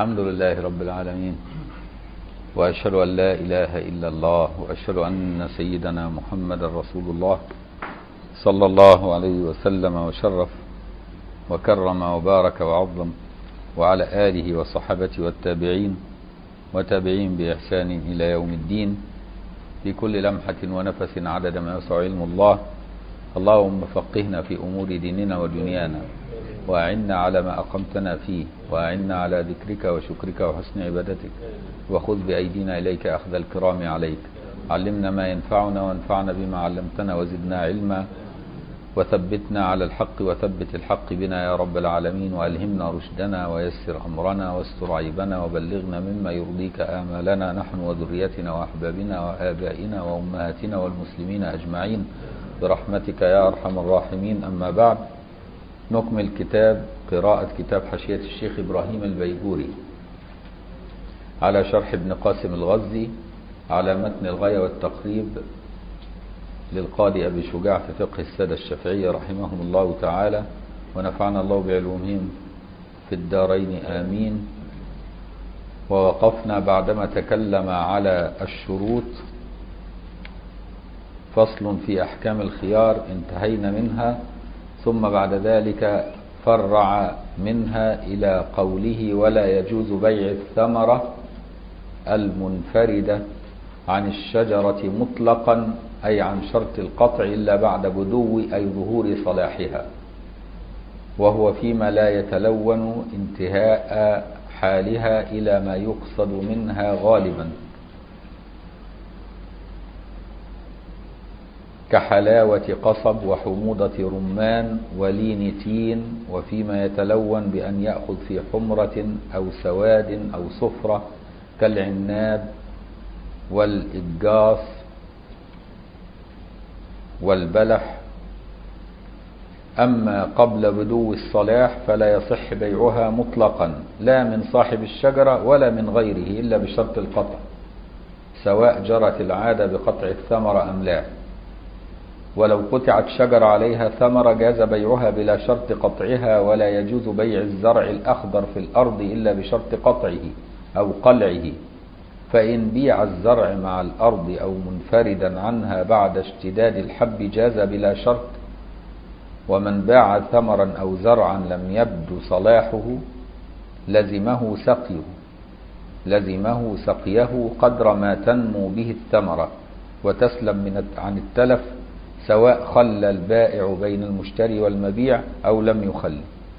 الحمد لله رب العالمين وأشهد أن لا إله إلا الله وأشهد أن سيدنا محمد رسول الله صلى الله عليه وسلم وشرف وكرم وبارك وعظم وعلى آله وصحبته والتابعين وتابعين بإحسان إلى يوم الدين في كل لمحة ونفس عدد ما يسع علم الله اللهم فقهنا في أمور ديننا ودنيانا وأعنا على ما أقمتنا فيه وأعنا على ذكرك وشكرك وحسن عبادتك وخذ بأيدينا إليك أخذ الكرام عليك علمنا ما ينفعنا وانفعنا بما علمتنا وزدنا علما وثبتنا على الحق وثبت الحق بنا يا رب العالمين وألهمنا رشدنا ويسر أمرنا واستر عيبنا وبلغنا مما يرضيك آمالنا نحن وذريتنا وأحبابنا وآبائنا وأمهاتنا والمسلمين أجمعين برحمتك يا أرحم الراحمين أما بعد نكمل كتاب قراءة كتاب حاشية الشيخ إبراهيم البيجوري على شرح ابن قاسم الغزي على متن الغاية والتقريب للقاضي أبي شجاع في فقه السادة الشافعية رحمهم الله تعالى ونفعنا الله بعلومهم في الدارين آمين ووقفنا بعدما تكلم على الشروط فصل في أحكام الخيار انتهينا منها ثم بعد ذلك فرع منها إلى قوله ولا يجوز بيع الثمرة المنفردة عن الشجرة مطلقا أي عن شرط القطع إلا بعد بدو أي ظهور صلاحها وهو فيما لا يتلون انتهاء حالها إلى ما يقصد منها غالبا كحلاوة قصب وحموضة رمان ولين تين وفيما يتلون بأن يأخذ في حمرة أو سواد أو صفرة كالعناب والإجاص والبلح أما قبل بدو الصلاح فلا يصح بيعها مطلقا لا من صاحب الشجرة ولا من غيره إلا بشرط القطع سواء جرت العادة بقطع الثمرة أم لا ولو قطعت شجرة عليها ثمرة جاز بيعها بلا شرط قطعها ولا يجوز بيع الزرع الأخضر في الأرض إلا بشرط قطعه أو قلعه فإن بيع الزرع مع الأرض أو منفردا عنها بعد اشتداد الحب جاز بلا شرط ومن باع ثمرا أو زرعا لم يبدو صلاحه لزمه سقيه لزمه سقيه قدر ما تنمو به الثمرة وتسلم من عن التلف سواء خلى البائع بين المشتري والمبيع أو لم يخل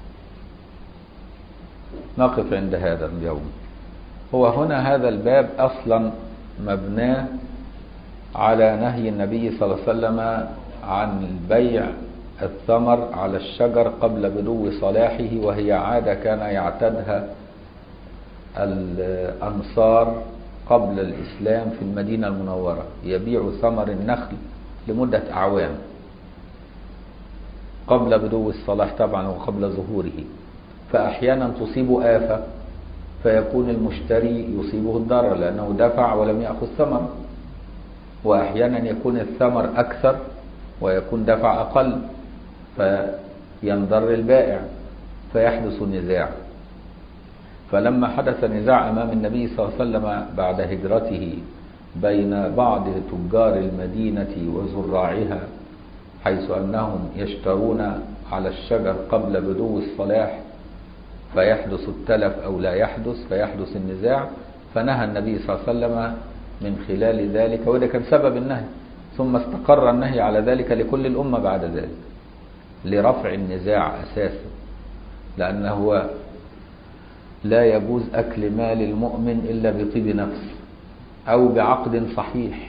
نقف عند هذا اليوم هو هنا هذا الباب أصلا مبناه على نهي النبي صلى الله عليه وسلم عن البيع الثمر على الشجر قبل بدو صلاحه وهي عادة كان يعتدها الأنصار قبل الإسلام في المدينة المنورة يبيع ثمر النخل لمدة أعوام قبل بدو الصلاح طبعا وقبل ظهوره فأحيانا تصيب آفة فيكون المشتري يصيبه الضرر لأنه دفع ولم يأخذ ثمر وأحيانا يكون الثمر أكثر ويكون دفع أقل فينضر البائع فيحدث نزاع فلما حدث نزاع أمام النبي صلى الله عليه وسلم بعد هجرته بين بعض تجار المدينة وزراعها حيث أنهم يشترون على الشجر قبل بدو الصلاح فيحدث التلف أو لا يحدث فيحدث النزاع فنهى النبي صلى الله عليه وسلم من خلال ذلك وده كان سبب النهي ثم استقر النهي على ذلك لكل الأمة بعد ذلك لرفع النزاع أساسا لأنه لا يجوز أكل مال المؤمن إلا بطيب نفس أو بعقد صحيح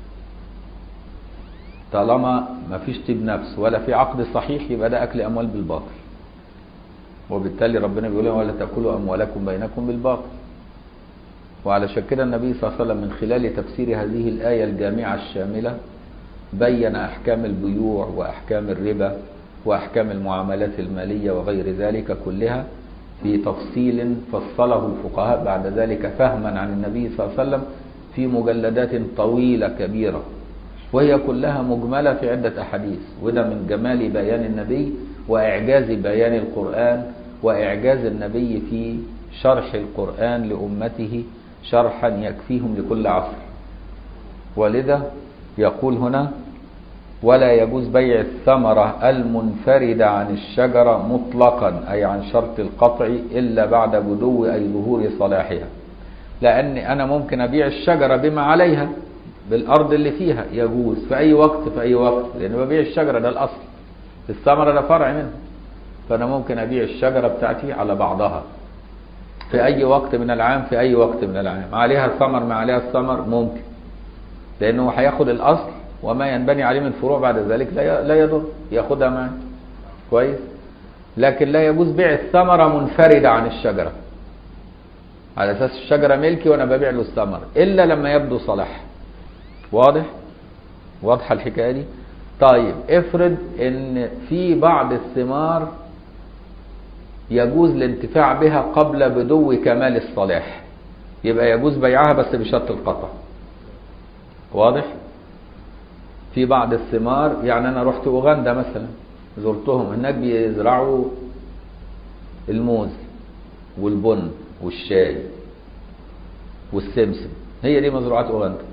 طالما ما فيش طيب نفس ولا في عقد صحيح يبقى ده أكل أموال بالباطل وبالتالي ربنا بيقول لهم ولا تأكلوا أموالكم بينكم بالباطل وعلى كده النبي صلى الله عليه وسلم من خلال تفسير هذه الآية الجامعة الشاملة بين أحكام البيوع وأحكام الربا وأحكام المعاملات المالية وغير ذلك كلها في تفصيل فصله الفقهاء بعد ذلك فهما عن النبي صلى الله عليه وسلم في مجلدات طويلة كبيرة وهي كلها مجملة في عدة أحاديث وده من جمال بيان النبي وإعجاز بيان القرآن وإعجاز النبي في شرح القرآن لأمته شرحا يكفيهم لكل عصر ولذا يقول هنا ولا يجوز بيع الثمرة المنفردة عن الشجرة مطلقا أي عن شرط القطع إلا بعد بدو أي ظهور صلاحها لأن أنا ممكن أبيع الشجرة بما عليها بالأرض اللي فيها يجوز في أي وقت في أي وقت لأن ببيع الشجرة ده الأصل الثمرة ده فرع منها فأنا ممكن أبيع الشجرة بتاعتي على بعضها في أي وقت من العام في أي وقت من العام عليها ثمر ما عليها الثمر ممكن لأنه هياخد الأصل وما ينبني عليه من فروع بعد ذلك لا لا يضر ياخدها معاه كويس لكن لا يجوز بيع الثمرة منفردة عن الشجرة على أساس الشجرة ملكي وأنا ببيع له الثمر إلا لما يبدو صلاح واضح واضحة الحكاية دي طيب افرض ان في بعض الثمار يجوز الانتفاع بها قبل بدو كمال الصلاح يبقى يجوز بيعها بس بشرط القطع واضح في بعض الثمار يعني انا رحت اوغندا مثلا زرتهم هناك بيزرعوا الموز والبن والشاي والسمسم هي دي مزروعات اوغندا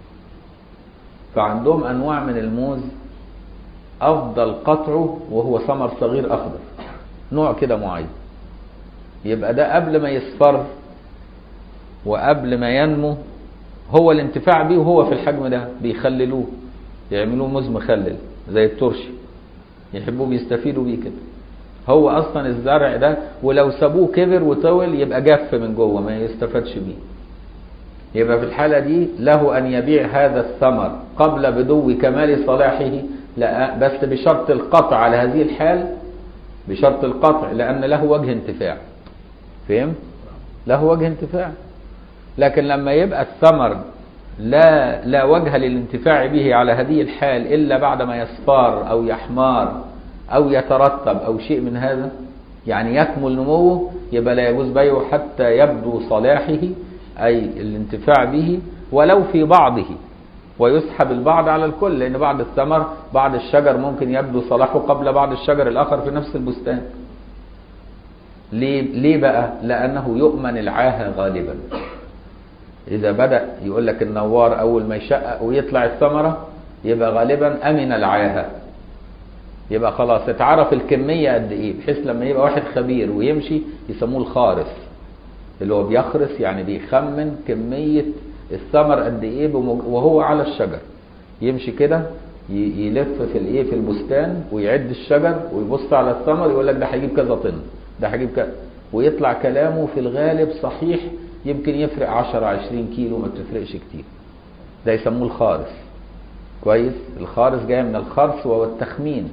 فعندهم انواع من الموز افضل قطعه وهو ثمر صغير اخضر نوع كده معين يبقى ده قبل ما يصفر وقبل ما ينمو هو الانتفاع بيه وهو في الحجم ده بيخللوه يعملوه موز مخلل زي الترشي يحبوا بيستفيدوا بيه كده هو اصلا الزرع ده ولو سابوه كبر وطول يبقى جف من جوه ما يستفادش بيه يبقى في الحالة دي له أن يبيع هذا الثمر قبل بدو كمال صلاحه لا بس بشرط القطع على هذه الحال بشرط القطع لأن له وجه انتفاع فهم؟ له وجه انتفاع لكن لما يبقى الثمر لا لا وجه للانتفاع به على هذه الحال إلا بعد ما يصفار أو يحمار أو يترتب أو شيء من هذا يعني يكمل نموه يبقى لا يجوز بيعه حتى يبدو صلاحه أي الانتفاع به ولو في بعضه ويسحب البعض على الكل لأن بعض الثمر بعض الشجر ممكن يبدو صلاحه قبل بعض الشجر الآخر في نفس البستان ليه, ليه بقى لأنه يؤمن العاهة غالبا إذا بدأ يقول لك النوار أول ما يشقق ويطلع الثمرة يبقى غالبا أمن العاهة يبقى خلاص اتعرف الكمية قد إيه بحيث لما يبقى واحد خبير ويمشي يسموه الخارس اللي هو بيخرس يعني بيخمن كمية الثمر قد ايه وهو على الشجر يمشي كده يلف في الايه في البستان ويعد الشجر ويبص على الثمر يقول لك ده هيجيب كذا طن ده هيجيب كذا ويطلع كلامه في الغالب صحيح يمكن يفرق 10 20 كيلو ما بتفرقش كتير ده يسموه الخارس كويس الخارس جاي من الخرس وهو التخمين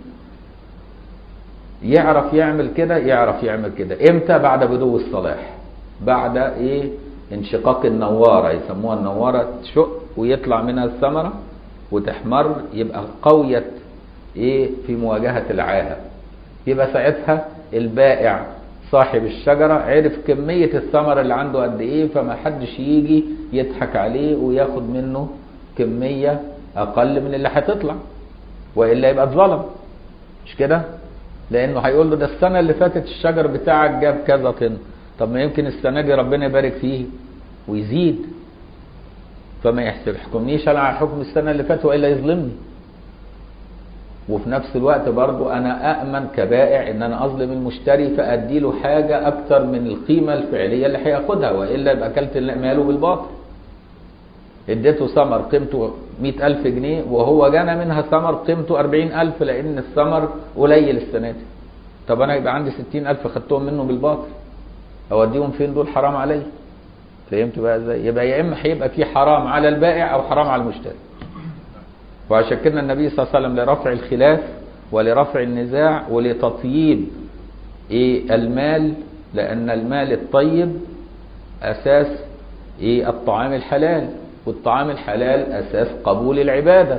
يعرف يعمل كده يعرف يعمل كده امتى بعد بدو الصلاح بعد ايه انشقاق النوارة يسموها النوارة تشق ويطلع منها الثمرة وتحمر يبقى قوية ايه في مواجهة العاهة يبقى ساعتها البائع صاحب الشجرة عرف كمية الثمر اللي عنده قد ايه فما حدش يجي يضحك عليه وياخد منه كمية اقل من اللي هتطلع والا يبقى اتظلم مش كده لانه هيقول له ده السنة اللي فاتت الشجر بتاعك جاب كذا طن طب ما يمكن السنه دي ربنا يبارك فيه ويزيد فما يحكمنيش انا على حكم السنه اللي فاتت والا يظلمني وفي نفس الوقت برضو انا اامن كبائع ان انا اظلم المشتري فادي له حاجه اكتر من القيمه الفعليه اللي هياخدها والا يبقى اكلت ماله بالباطل اديته ثمر قيمته مئة ألف جنيه وهو جنى منها ثمر قيمته أربعين ألف لأن الثمر قليل السنة دي طب أنا يبقى عندي ستين ألف خدتهم منه بالباطل اوديهم فين دول حرام علي فهمت بقى ازاي يبقى يا اما هيبقى في حرام على البائع او حرام على المشتري وعشان كده النبي صلى الله عليه وسلم لرفع الخلاف ولرفع النزاع ولتطييب ايه المال لان المال الطيب اساس ايه الطعام الحلال والطعام الحلال اساس قبول العباده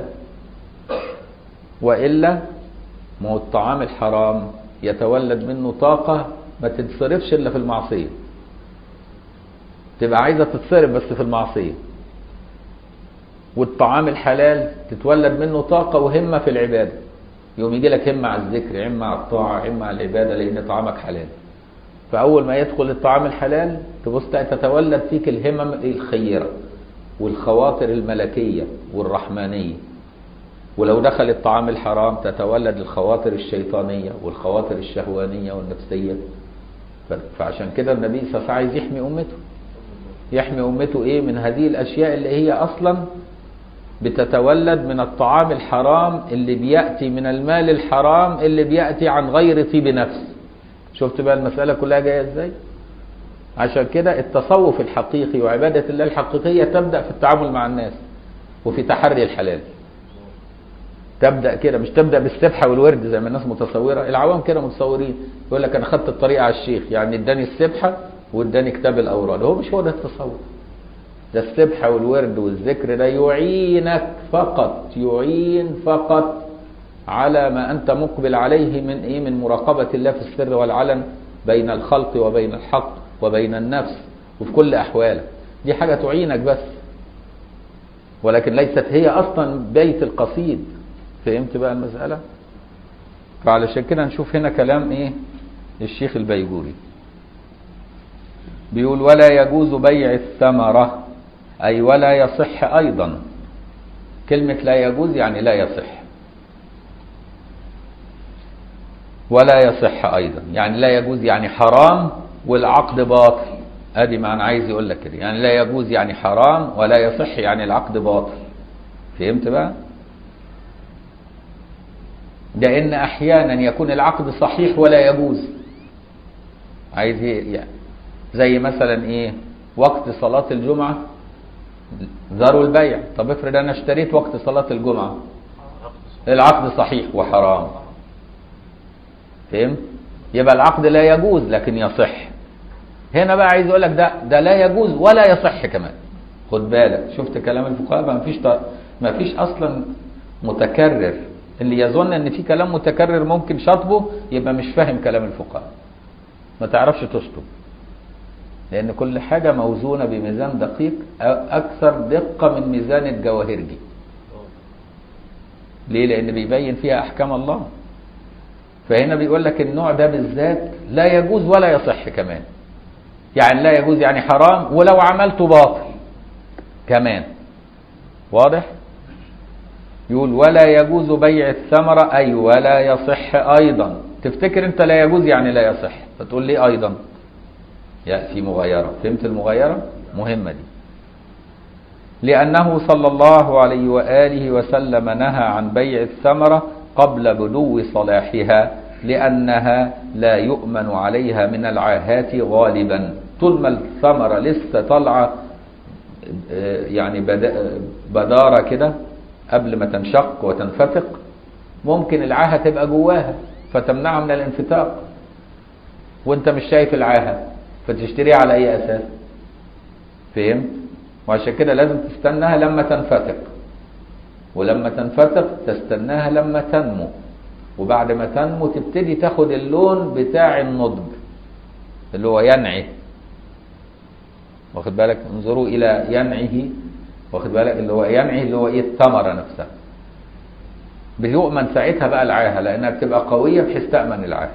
والا ما هو الطعام الحرام يتولد منه طاقه ما تتصرفش الا في المعصيه تبقى عايزه تتصرف بس في المعصيه والطعام الحلال تتولد منه طاقه وهمه في العباده يوم يجي لك همه على الذكر همه على الطاعه همه على العباده لان طعامك حلال فأول ما يدخل الطعام الحلال تبص تتولد فيك الهمم الخيرة والخواطر الملكية والرحمانية ولو دخل الطعام الحرام تتولد الخواطر الشيطانية والخواطر الشهوانية والنفسية فعشان كده النبي صلى الله عليه وسلم عايز يحمي أمته يحمي أمته إيه من هذه الأشياء اللي هي أصلا بتتولد من الطعام الحرام اللي بيأتي من المال الحرام اللي بيأتي عن غير طيب نفس شفت بقى المسألة كلها جاية ازاي عشان كده التصوف الحقيقي وعبادة الله الحقيقية تبدأ في التعامل مع الناس وفي تحري الحلال تبدأ كده مش تبدأ بالسبحة والورد زي ما الناس متصورة العوام كده متصورين يقول لك أنا خدت الطريقة على الشيخ يعني اداني السبحة واداني كتاب الأوراد هو مش هو ده التصوف ده السبحة والورد والذكر ده يعينك فقط يعين فقط على ما أنت مقبل عليه من إيه من مراقبة الله في السر والعلن بين الخلق وبين الحق وبين النفس وفي كل أحوالك دي حاجة تعينك بس ولكن ليست هي أصلا بيت القصيد فهمت بقى المسألة فعلشان كده نشوف هنا كلام إيه الشيخ البيجوري بيقول ولا يجوز بيع الثمرة أي ولا يصح أيضا كلمة لا يجوز يعني لا يصح ولا يصح أيضا يعني لا يجوز يعني حرام والعقد باطل ادي معنى عايز يقول لك كده يعني لا يجوز يعني حرام ولا يصح يعني العقد باطل فهمت بقى لان احيانا يكون العقد صحيح ولا يجوز عايز ايه يعني زي مثلا ايه وقت صلاة الجمعة ذروا البيع طب افرض انا اشتريت وقت صلاة الجمعة العقد صحيح وحرام فهمت يبقى العقد لا يجوز لكن يصح هنا بقى عايز اقول لك ده ده لا يجوز ولا يصح كمان خد بالك شفت كلام الفقهاء ما فيش ما فيش اصلا متكرر اللي يظن ان في كلام متكرر ممكن شطبه يبقى مش فاهم كلام الفقهاء ما تعرفش تشطب لان كل حاجه موزونه بميزان دقيق اكثر دقه من ميزان الجواهرجي ليه لان بيبين فيها احكام الله فهنا بيقول لك النوع ده بالذات لا يجوز ولا يصح كمان يعني لا يجوز يعني حرام ولو عملته باطل كمان واضح يقول ولا يجوز بيع الثمرة أي ولا يصح أيضا تفتكر أنت لا يجوز يعني لا يصح فتقول لي أيضا يا في مغايرة فهمت المغايرة مهمة دي لأنه صلى الله عليه وآله وسلم نهى عن بيع الثمرة قبل بدو صلاحها لأنها لا يؤمن عليها من العاهات غالبا طول ما الثمرة لسه طالعة يعني بدارة كده قبل ما تنشق وتنفتق ممكن العاهة تبقى جواها فتمنعها من الانفتاق وانت مش شايف العاهة فتشتريها على اي اساس فهمت وعشان كده لازم تستناها لما تنفتق ولما تنفتق تستناها لما تنمو وبعد ما تنمو تبتدي تاخد اللون بتاع النضج اللي هو ينعي واخد بالك انظروا الى ينعه واخد بالك اللي هو ينعي اللي هو ايه الثمره نفسها بيؤمن ساعتها بقى العاهه لانها بتبقى قويه بحيث تامن العاهه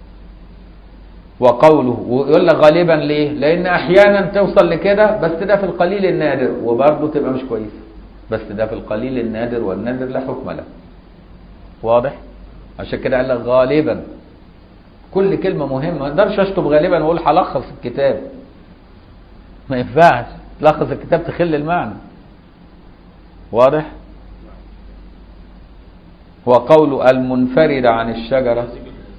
وقوله ويقول لك غالبا ليه لان احيانا توصل لكده بس ده في القليل النادر وبرضه تبقى مش كويسه بس ده في القليل النادر والنادر لا حكم له واضح عشان كده قال لك غالبا كل كلمة مهمة ما اقدرش اشطب غالبا واقول هلخص الكتاب ما ينفعش تلخص الكتاب تخل المعنى واضح وقول المنفرد عن الشجرة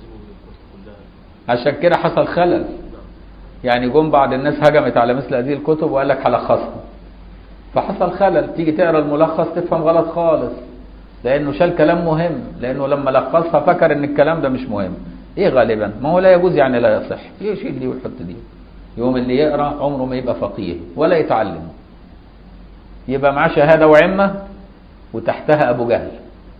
عشان كده حصل خلل يعني جم بعض الناس هجمت على مثل هذه الكتب وقال لك هلخصها فحصل خلل تيجي تقرا الملخص تفهم غلط خالص لانه شال كلام مهم لانه لما لخصها فكر ان الكلام ده مش مهم ايه غالبا ما هو لا يجوز يعني لا يصح يشيل دي ويحط دي يوم اللي يقرا عمره ما يبقى فقيه ولا يتعلم يبقى معاه شهاده وعمه وتحتها ابو جهل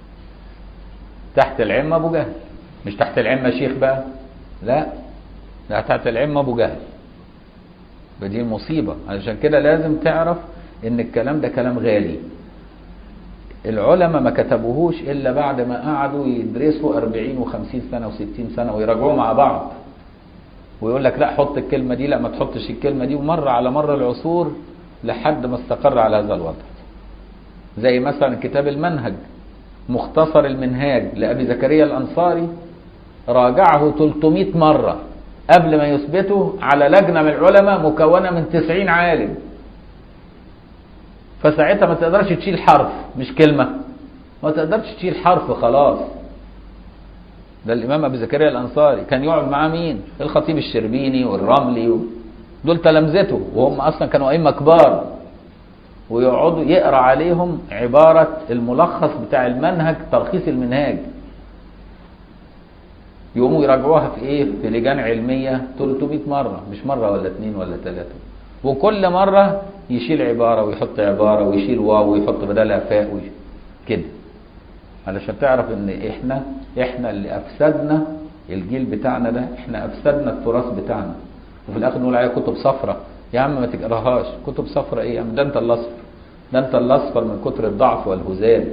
تحت العمه ابو جهل مش تحت العمه شيخ بقى لا لا تحت العمه ابو جهل فدي مصيبه عشان كده لازم تعرف ان الكلام ده كلام غالي العلماء ما كتبوهوش الا بعد ما قعدوا يدرسوا 40 و50 سنه و60 سنه ويراجعوا مع بعض ويقول لك لا حط الكلمة دي لا ما تحطش الكلمة دي ومر على مر العصور لحد ما استقر على هذا الوضع زي مثلا كتاب المنهج مختصر المنهاج لأبي زكريا الأنصاري راجعه 300 مرة قبل ما يثبته على لجنة من العلماء مكونة من 90 عالم فساعتها ما تقدرش تشيل حرف مش كلمة ما تقدرش تشيل حرف خلاص ده الإمام أبي زكريا الأنصاري كان يقعد معاه مين الخطيب الشربيني والرملي و... دول تلامذته وهم أصلا كانوا أئمة كبار ويقعدوا يقرأ عليهم عبارة الملخص بتاع المنهج تلخيص المنهاج يقوموا يراجعوها في ايه في لجان علمية 300 مرة مش مرة ولا اتنين ولا تلاتة وكل مرة يشيل عبارة ويحط عبارة ويشيل واو ويحط بدلها فاء ويش... كده علشان تعرف ان احنا احنا اللي افسدنا الجيل بتاعنا ده احنا افسدنا التراث بتاعنا وفي الاخر نقول عليها كتب صفرة يا عم ما تقراهاش كتب صفرة ايه يا عم ده انت الاصفر ده انت الاصفر من كتر الضعف والهزال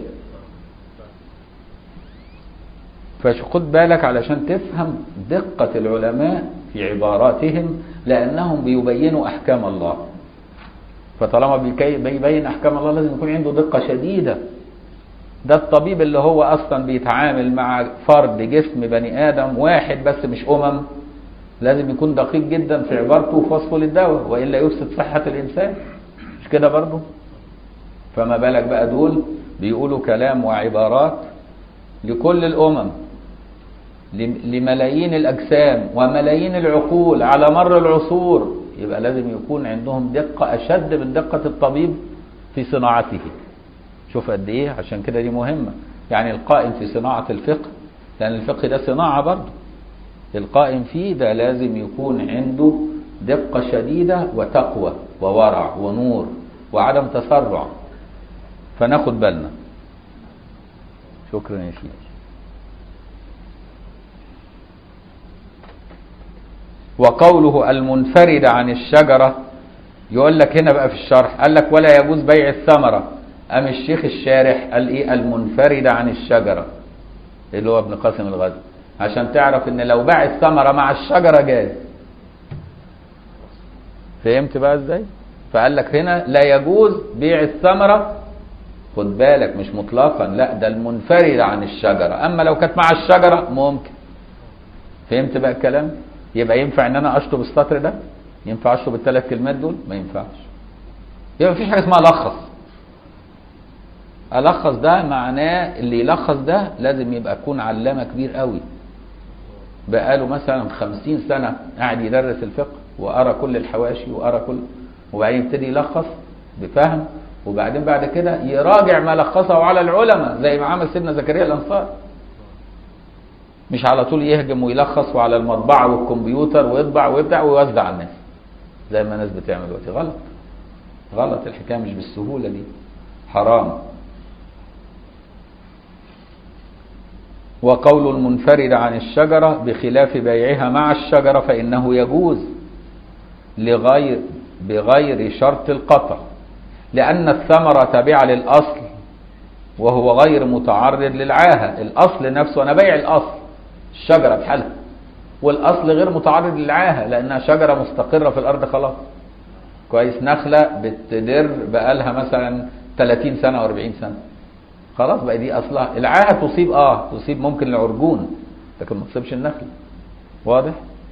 فخد بالك علشان تفهم دقة العلماء في عباراتهم لأنهم بيبينوا أحكام الله فطالما بيبين أحكام الله لازم يكون عنده دقة شديدة ده الطبيب اللي هو أصلا بيتعامل مع فرد جسم بني آدم واحد بس مش أمم لازم يكون دقيق جدا في عبارته وفي وصفه للدواء وإلا يفسد صحة الإنسان مش كده برضه فما بالك بقى دول بيقولوا كلام وعبارات لكل الأمم لملايين الأجسام وملايين العقول على مر العصور يبقى لازم يكون عندهم دقة أشد من دقة الطبيب في صناعته شوف قد إيه عشان كده دي مهمة يعني القائم في صناعة الفقه لأن الفقه ده صناعة برضه القائم فيه ده لازم يكون عنده دقة شديدة وتقوى وورع ونور وعدم تسرع فناخد بالنا شكرا يا شيخ وقوله المنفرد عن الشجرة يقول لك هنا بقى في الشرح قال لك ولا يجوز بيع الثمرة أم الشيخ الشارح قال إيه المنفرد عن الشجرة اللي هو ابن قاسم الغزي عشان تعرف ان لو باع الثمرة مع الشجرة جاز فهمت بقى ازاي فقال لك هنا لا يجوز بيع الثمرة خد بالك مش مطلقا لا ده المنفرد عن الشجرة اما لو كانت مع الشجرة ممكن فهمت بقى الكلام يبقى ينفع ان انا اشطب السطر ده ينفع اشطب الثلاث كلمات دول ما ينفعش يبقى مفيش حاجه اسمها الخص الخص ده معناه اللي يلخص ده لازم يبقى يكون علامه كبير قوي بقاله مثلا خمسين سنه قاعد يدرس الفقه وقرا كل الحواشي وقرا كل وبعدين يبتدي يلخص بفهم وبعدين بعد كده يراجع ما لخصه على العلماء زي ما عمل سيدنا زكريا الانصاري مش على طول يهجم ويلخص وعلى المطبعة والكمبيوتر ويطبع ويبدع ويوزع على الناس زي ما الناس بتعمل دلوقتي غلط غلط الحكاية مش بالسهولة دي حرام وقول المنفرد عن الشجرة بخلاف بيعها مع الشجرة فإنه يجوز لغير بغير شرط القطع لأن الثمرة تابعة للأصل وهو غير متعرض للعاهة الأصل نفسه أنا بيع الأصل الشجرة بحالها والأصل غير متعرض للعاهة لأنها شجرة مستقرة في الأرض خلاص كويس نخلة بتدر بقالها مثلا 30 سنة و40 سنة خلاص بقى دي أصلها العاهة تصيب آه تصيب ممكن العرجون لكن ما تصيبش النخل واضح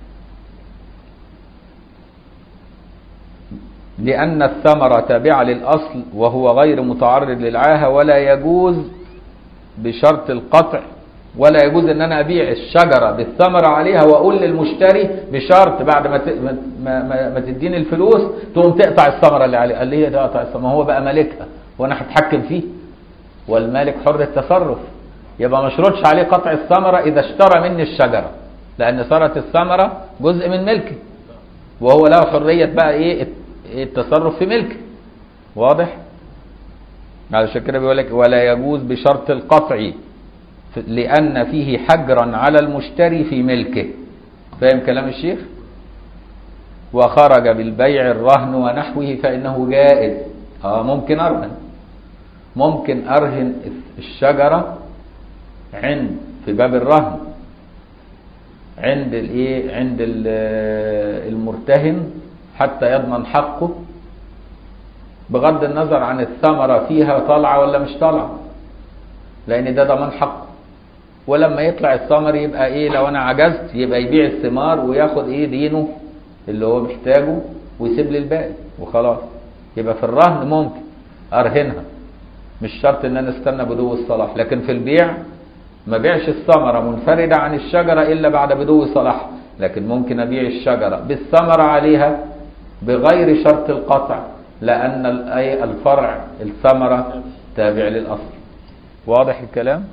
لأن الثمرة تابعة للأصل وهو غير متعرض للعاهة ولا يجوز بشرط القطع ولا يجوز ان انا ابيع الشجره بالثمره عليها واقول للمشتري بشرط بعد ما ما, ما, ما تديني الفلوس تقوم تقطع الثمره اللي عليها قال لي هي تقطع الثمره هو بقى مالكها وانا هتحكم فيه والمالك حر التصرف يبقى ما اشرطش عليه قطع الثمره اذا اشترى مني الشجره لان صارت الثمره جزء من ملكي وهو له حريه بقى ايه التصرف في ملكه واضح علشان كده بيقول لك ولا يجوز بشرط القطع لأن فيه حجرا على المشتري في ملكه فاهم كلام الشيخ وخرج بالبيع الرهن ونحوه فإنه جائز اه ممكن أرهن ممكن أرهن الشجرة عند في باب الرهن عند الايه عند ال- المرتهن حتى يضمن حقه بغض النظر عن الثمرة فيها طالعة ولا مش طالعة لأن ده ضمان حقه ولما يطلع الثمر يبقى ايه لو انا عجزت يبقى يبيع الثمار وياخد ايه دينه اللي هو محتاجه ويسيب لي الباقي وخلاص يبقى في الرهن ممكن ارهنها مش شرط ان انا استنى بدو الصلاح لكن في البيع ما بيعش الثمرة منفردة عن الشجرة إلا بعد بدو صلاح لكن ممكن أبيع الشجرة بالثمرة عليها بغير شرط القطع لأن ال- أي الفرع الثمرة تابع للأصل واضح الكلام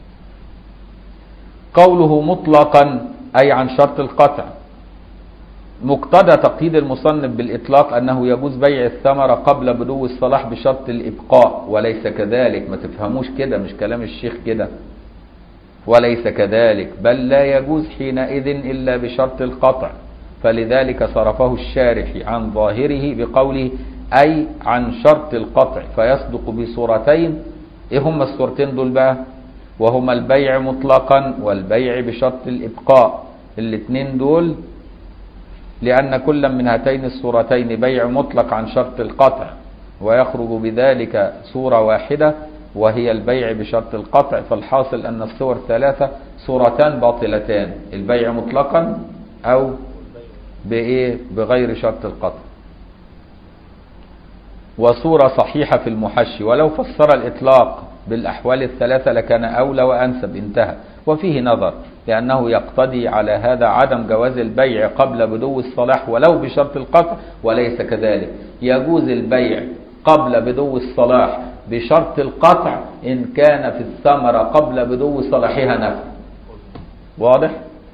قوله مطلقا أي عن شرط القطع مقتضى تقييد المصنف بالإطلاق أنه يجوز بيع الثمرة قبل بدو الصلاح بشرط الإبقاء وليس كذلك ما تفهموش كده مش كلام الشيخ كده وليس كذلك بل لا يجوز حينئذ إلا بشرط القطع فلذلك صرفه الشارح عن ظاهره بقوله أي عن شرط القطع فيصدق بصورتين إيه هما الصورتين دول بقى وهما البيع مطلقا والبيع بشرط الإبقاء الاثنين دول لأن كل من هاتين الصورتين بيع مطلق عن شرط القطع ويخرج بذلك صورة واحدة وهي البيع بشرط القطع فالحاصل أن الصور ثلاثة صورتان باطلتان البيع مطلقا أو بإيه بغير شرط القطع وصورة صحيحة في المحشي ولو فسر الإطلاق بالأحوال الثلاثة لكان أولى وأنسب انتهى وفيه نظر لأنه يقتضي على هذا عدم جواز البيع قبل بدو الصلاح ولو بشرط القطع وليس كذلك يجوز البيع قبل بدو الصلاح بشرط القطع إن كان في الثمرة قبل بدو صلاحها نفع واضح؟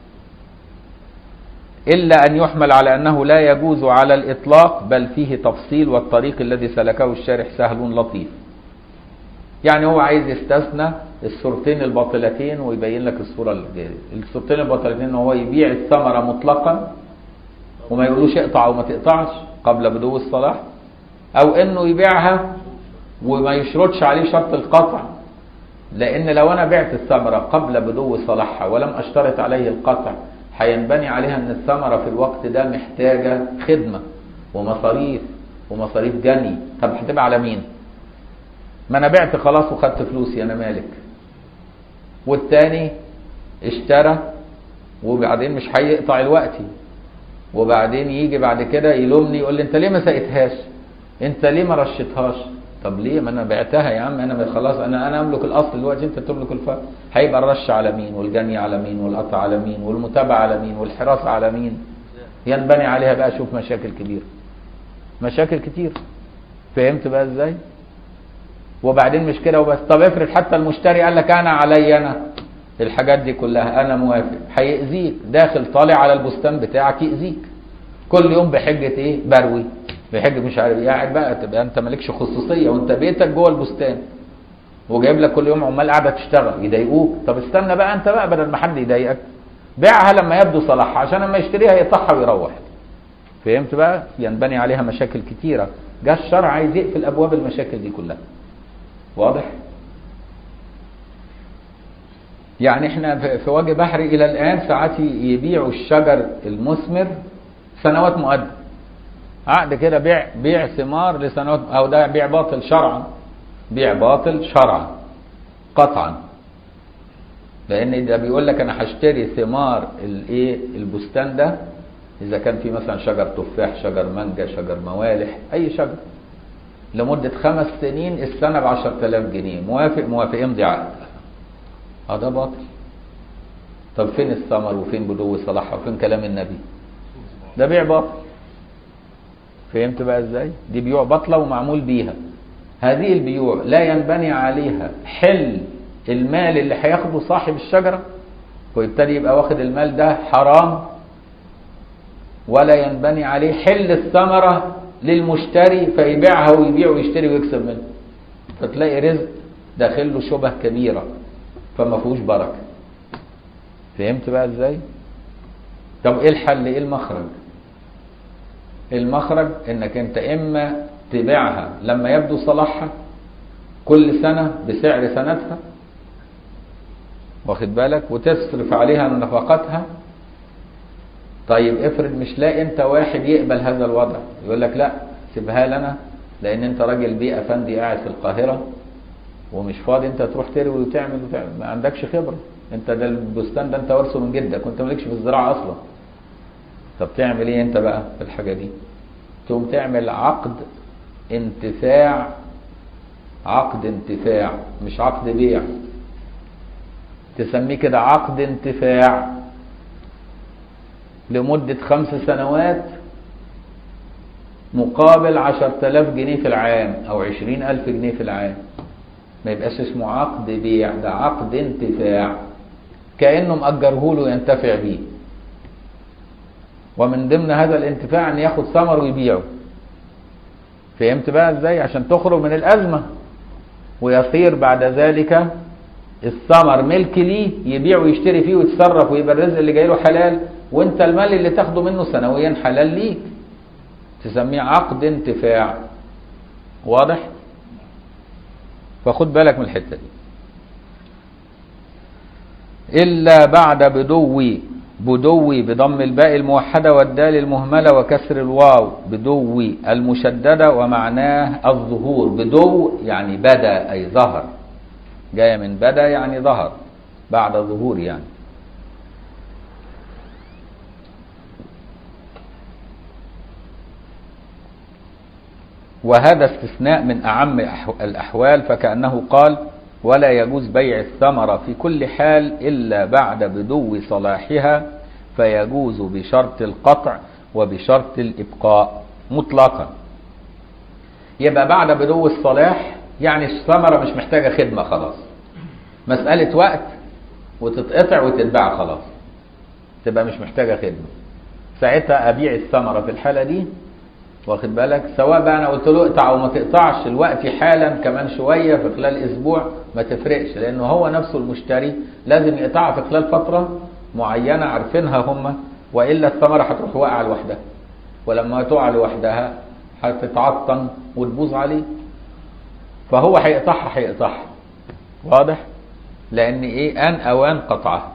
إلا أن يحمل على أنه لا يجوز على الإطلاق بل فيه تفصيل والطريق الذي سلكه الشارح سهل لطيف يعني هو عايز يستثنى الصورتين الباطلتين ويبين لك الصورة الجاية الصورتين الباطلتين ان هو يبيع الثمرة مطلقا وما يقولوش اقطع وما تقطعش قبل بدو الصلاح او انه يبيعها وما يشرطش عليه شرط القطع لان لو انا بعت الثمرة قبل بدو صلاحها ولم اشترط عليه القطع هينبني عليها ان الثمرة في الوقت ده محتاجة خدمة ومصاريف ومصاريف جني طب هتبقى على مين ما انا بعت خلاص وخدت فلوسي انا مالك والتاني اشترى وبعدين مش هيقطع الوقت وبعدين يجي بعد كده يلومني يقول لي انت ليه ما سقيتهاش انت ليه ما رشيتهاش طب ليه ما انا بعتها يا عم انا خلاص انا انا املك الاصل دلوقتي انت تملك الفرق هيبقى الرش على مين والجني على مين والقطع على مين والمتابعه على مين والحراسه على مين ينبني عليها بقى شوف مشاكل كبيره مشاكل كتير فهمت بقى ازاي وبعدين مش كده وبس طب افرض حتى المشتري قال لك انا عليا انا الحاجات دي كلها انا موافق هيأذيك داخل طالع على البستان بتاعك يأذيك كل يوم بحجة ايه بروي بحجة مش عارف ايه قاعد بقى تبقى انت مالكش خصوصية وانت بيتك جوه البستان وجايب لك كل يوم عمال قاعدة تشتغل يضايقوك طب استنى بقى انت بقى بدل ما حد يضايقك بيعها لما يبدو صلاحها عشان لما يشتريها يقطعها ويروح فهمت بقى ينبني عليها مشاكل كتيرة جه الشرع عايز يقفل ابواب المشاكل دي كلها واضح يعني احنا في- في وجه بحري الى الان ساعات يبيعوا الشجر المثمر سنوات مؤدة عقد كده بيع بيع ثمار لسنوات او ده بيع باطل شرعا بيع باطل شرعا قطعا لان ده بيقول لك انا هشتري ثمار الايه البستان ده اذا كان في مثلا شجر تفاح شجر مانجا شجر موالح اي شجر لمدة خمس سنين السنة ب 10000 جنيه موافق موافق امضي عقد اه ده باطل طب فين الثمر وفين بدو صلاحها وفين كلام النبي ده بيع باطل فهمت بقى ازاي دي بيوع باطلة ومعمول بيها هذه البيوع لا ينبني عليها حل المال اللي هياخده صاحب الشجرة ويبتدي يبقى واخد المال ده حرام ولا ينبني عليه حل الثمرة للمشتري فيبيعها ويبيع ويشتري ويكسب منه فتلاقي رزق داخل له شبه كبيرة فما فيهوش بركة فهمت بقى ازاي طب ايه الحل ايه المخرج المخرج انك انت اما تبيعها لما يبدو صلاحها كل سنة بسعر سنتها واخد بالك وتصرف عليها نفقاتها طيب افرض مش لاقي انت واحد يقبل هذا الوضع يقول لك لا سيبها لنا لان انت راجل بيه افندي قاعد في القاهره ومش فاضي انت تروح تروي وتعمل وتعمل ما عندكش خبره انت ده البستان ده انت وارثه من جدك وانت مالكش في الزراعه اصلا طب تعمل ايه انت بقى في الحاجه دي تقوم تعمل عقد انتفاع عقد انتفاع مش عقد بيع تسميه كده عقد انتفاع لمدة خمس سنوات مقابل عشر تلاف جنيه في العام أو عشرين ألف جنيه في العام ما يبقاش اسمه عقد بيع ده عقد انتفاع كأنه مأجره له ينتفع بيه ومن ضمن هذا الانتفاع ان ياخد ثمر ويبيعه فهمت بقى ازاي عشان تخرج من الازمه ويصير بعد ذلك الثمر ملك ليه يبيع ويشتري فيه ويتصرف ويبقى الرزق اللي جاي له حلال وانت المال اللي تاخده منه سنويا حلال ليك تسميه عقد انتفاع واضح فخد بالك من الحته دي الا بعد بدو بدوي بضم الباء الموحدة والدال المهملة وكسر الواو بدوي المشددة ومعناه الظهور بدو يعني بدا أي ظهر جاية من بدا يعني ظهر بعد ظهور يعني وهذا استثناء من أعم الأحوال فكأنه قال ولا يجوز بيع الثمرة في كل حال إلا بعد بدو صلاحها فيجوز بشرط القطع وبشرط الإبقاء مطلقا يبقى بعد بدو الصلاح يعني الثمرة مش محتاجة خدمة خلاص مسألة وقت وتتقطع وتتباع خلاص تبقى مش محتاجة خدمة ساعتها أبيع الثمرة في الحالة دي واخد بالك سواء بقى انا قلت له اقطع او ما تقطعش الوقت حالا كمان شويه في خلال اسبوع ما تفرقش لانه هو نفسه المشتري لازم يقطعها في خلال فتره معينه عارفينها هم والا الثمره هتروح واقعه لوحدها ولما تقع لوحدها هتتعطن وتبوظ عليه فهو هيقطعها هيقطعها واضح لان ايه ان اوان قطعها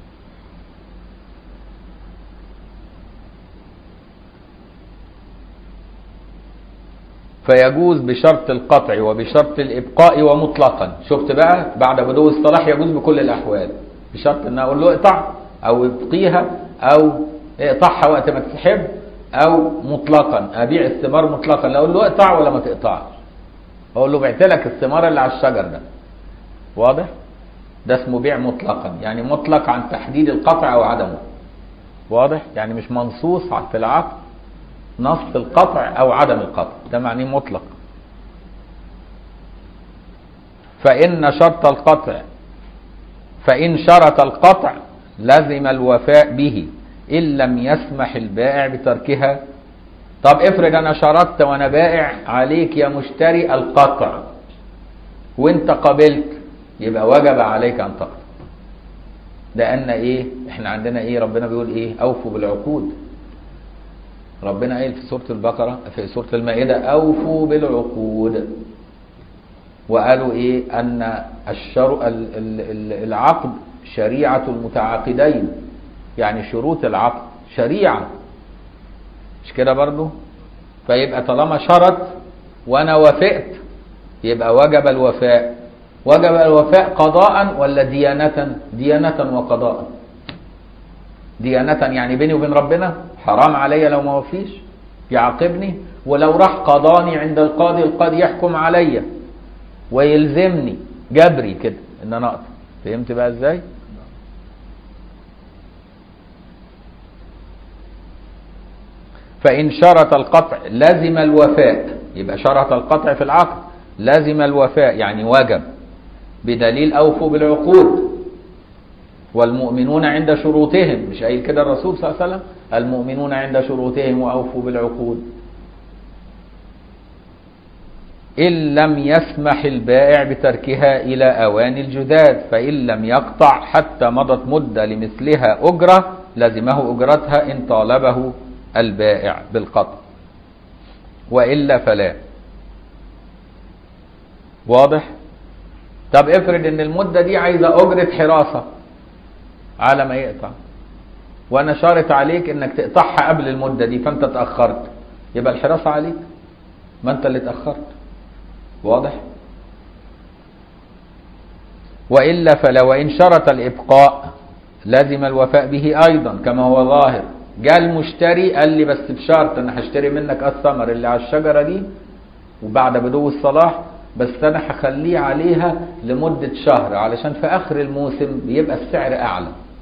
فيجوز بشرط القطع وبشرط الابقاء ومطلقا شفت بقى بعد بدو الصلاح يجوز بكل الاحوال بشرط ان اقول له اقطع او ابقيها او اقطعها وقت ما تحب او مطلقا ابيع الثمار مطلقا لا اقول له اقطع ولا ما تقطعش اقول له بعت لك الثمار اللي على الشجر ده واضح ده اسمه بيع مطلقا يعني مطلق عن تحديد القطع او عدمه واضح يعني مش منصوص في العقد نص القطع او عدم القطع ده معنيه مطلق فان شرط القطع فان شرط القطع لزم الوفاء به ان لم يسمح البائع بتركها طب افرض انا شرطت وانا بائع عليك يا مشتري القطع وانت قبلت يبقى وجب عليك ان تقطع لان ايه احنا عندنا ايه ربنا بيقول ايه اوفوا بالعقود ربنا قال في سورة البقرة في سورة المائدة أوفوا بالعقود وقالوا إيه أن الشر العقد شريعة المتعاقدين يعني شروط العقد شريعة مش كده برضو فيبقى طالما شرط وأنا وافقت يبقى وجب الوفاء وجب الوفاء قضاء ولا ديانة ديانة وقضاء ديانة يعني بيني وبين ربنا حرام عليا لو ما وفيش يعاقبني ولو راح قضاني عند القاضي القاضي يحكم عليا ويلزمني جبري كده ان انا اقطع فهمت بقى ازاي فان شرط القطع لزم الوفاء يبقى شرط القطع في العقد لزم الوفاء يعني وجب بدليل اوفوا بالعقود والمؤمنون عند شروطهم مش قايل كده الرسول صلى الله عليه وسلم المؤمنون عند شروطهم واوفوا بالعقود إن لم يسمح البائع بتركها إلى أوان الجداد فإن لم يقطع حتى مضت مدة لمثلها أجرة لزمه أجرتها إن طالبه البائع بالقطع وإلا فلا واضح طب افرض ان المدة دي عايزة أجرة حراسة على ما يقطع وانا شارط عليك انك تقطعها قبل المده دي فانت اتاخرت يبقى الحراسه عليك ما انت اللي اتاخرت واضح والا فلو ان شرط الابقاء لازم الوفاء به ايضا كما هو ظاهر جاء المشتري قال لي بس بشرط انا هشتري منك الثمر اللي على الشجره دي وبعد بدو الصلاح بس انا هخليه عليها لمده شهر علشان في اخر الموسم بيبقى السعر اعلى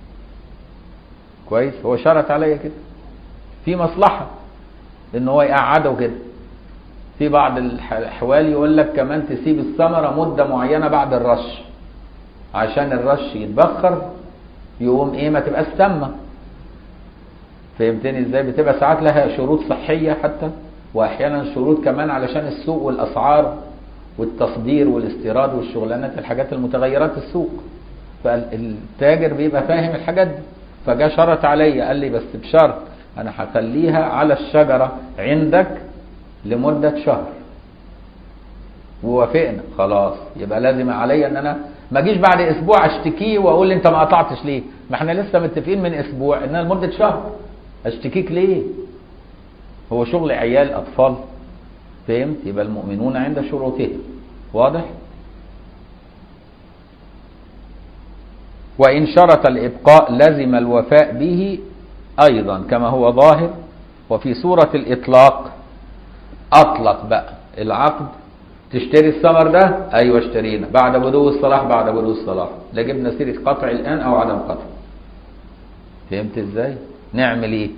كويس هو شرط عليا كده في مصلحه ان هو يقعده كده في بعض الاحوال يقول لك كمان تسيب الثمره مده معينه بعد الرش عشان الرش يتبخر يقوم ايه ما تبقاش سامه فهمتني ازاي بتبقى ساعات لها شروط صحيه حتى واحيانا شروط كمان علشان السوق والاسعار والتصدير والاستيراد والشغلانات الحاجات المتغيرات السوق فالتاجر بيبقى فاهم الحاجات دي فجاء شرط عليا قال لي بس بشرط انا هخليها على الشجره عندك لمده شهر ووافقنا خلاص يبقى لازم عليا ان انا ما اجيش بعد اسبوع اشتكيه واقول لي انت ما قطعتش ليه ما احنا لسه متفقين من اسبوع انها لمده شهر اشتكيك ليه هو شغل عيال اطفال فهمت يبقى المؤمنون عند شروطهم واضح وان شرط الابقاء لزم الوفاء به ايضا كما هو ظاهر وفي سوره الاطلاق اطلق بقى العقد تشتري الثمر ده ايوه اشترينا بعد بدو الصلاح بعد بدو الصلاح لا جبنا سيره قطع الان او عدم قطع فهمت ازاي نعمل ايه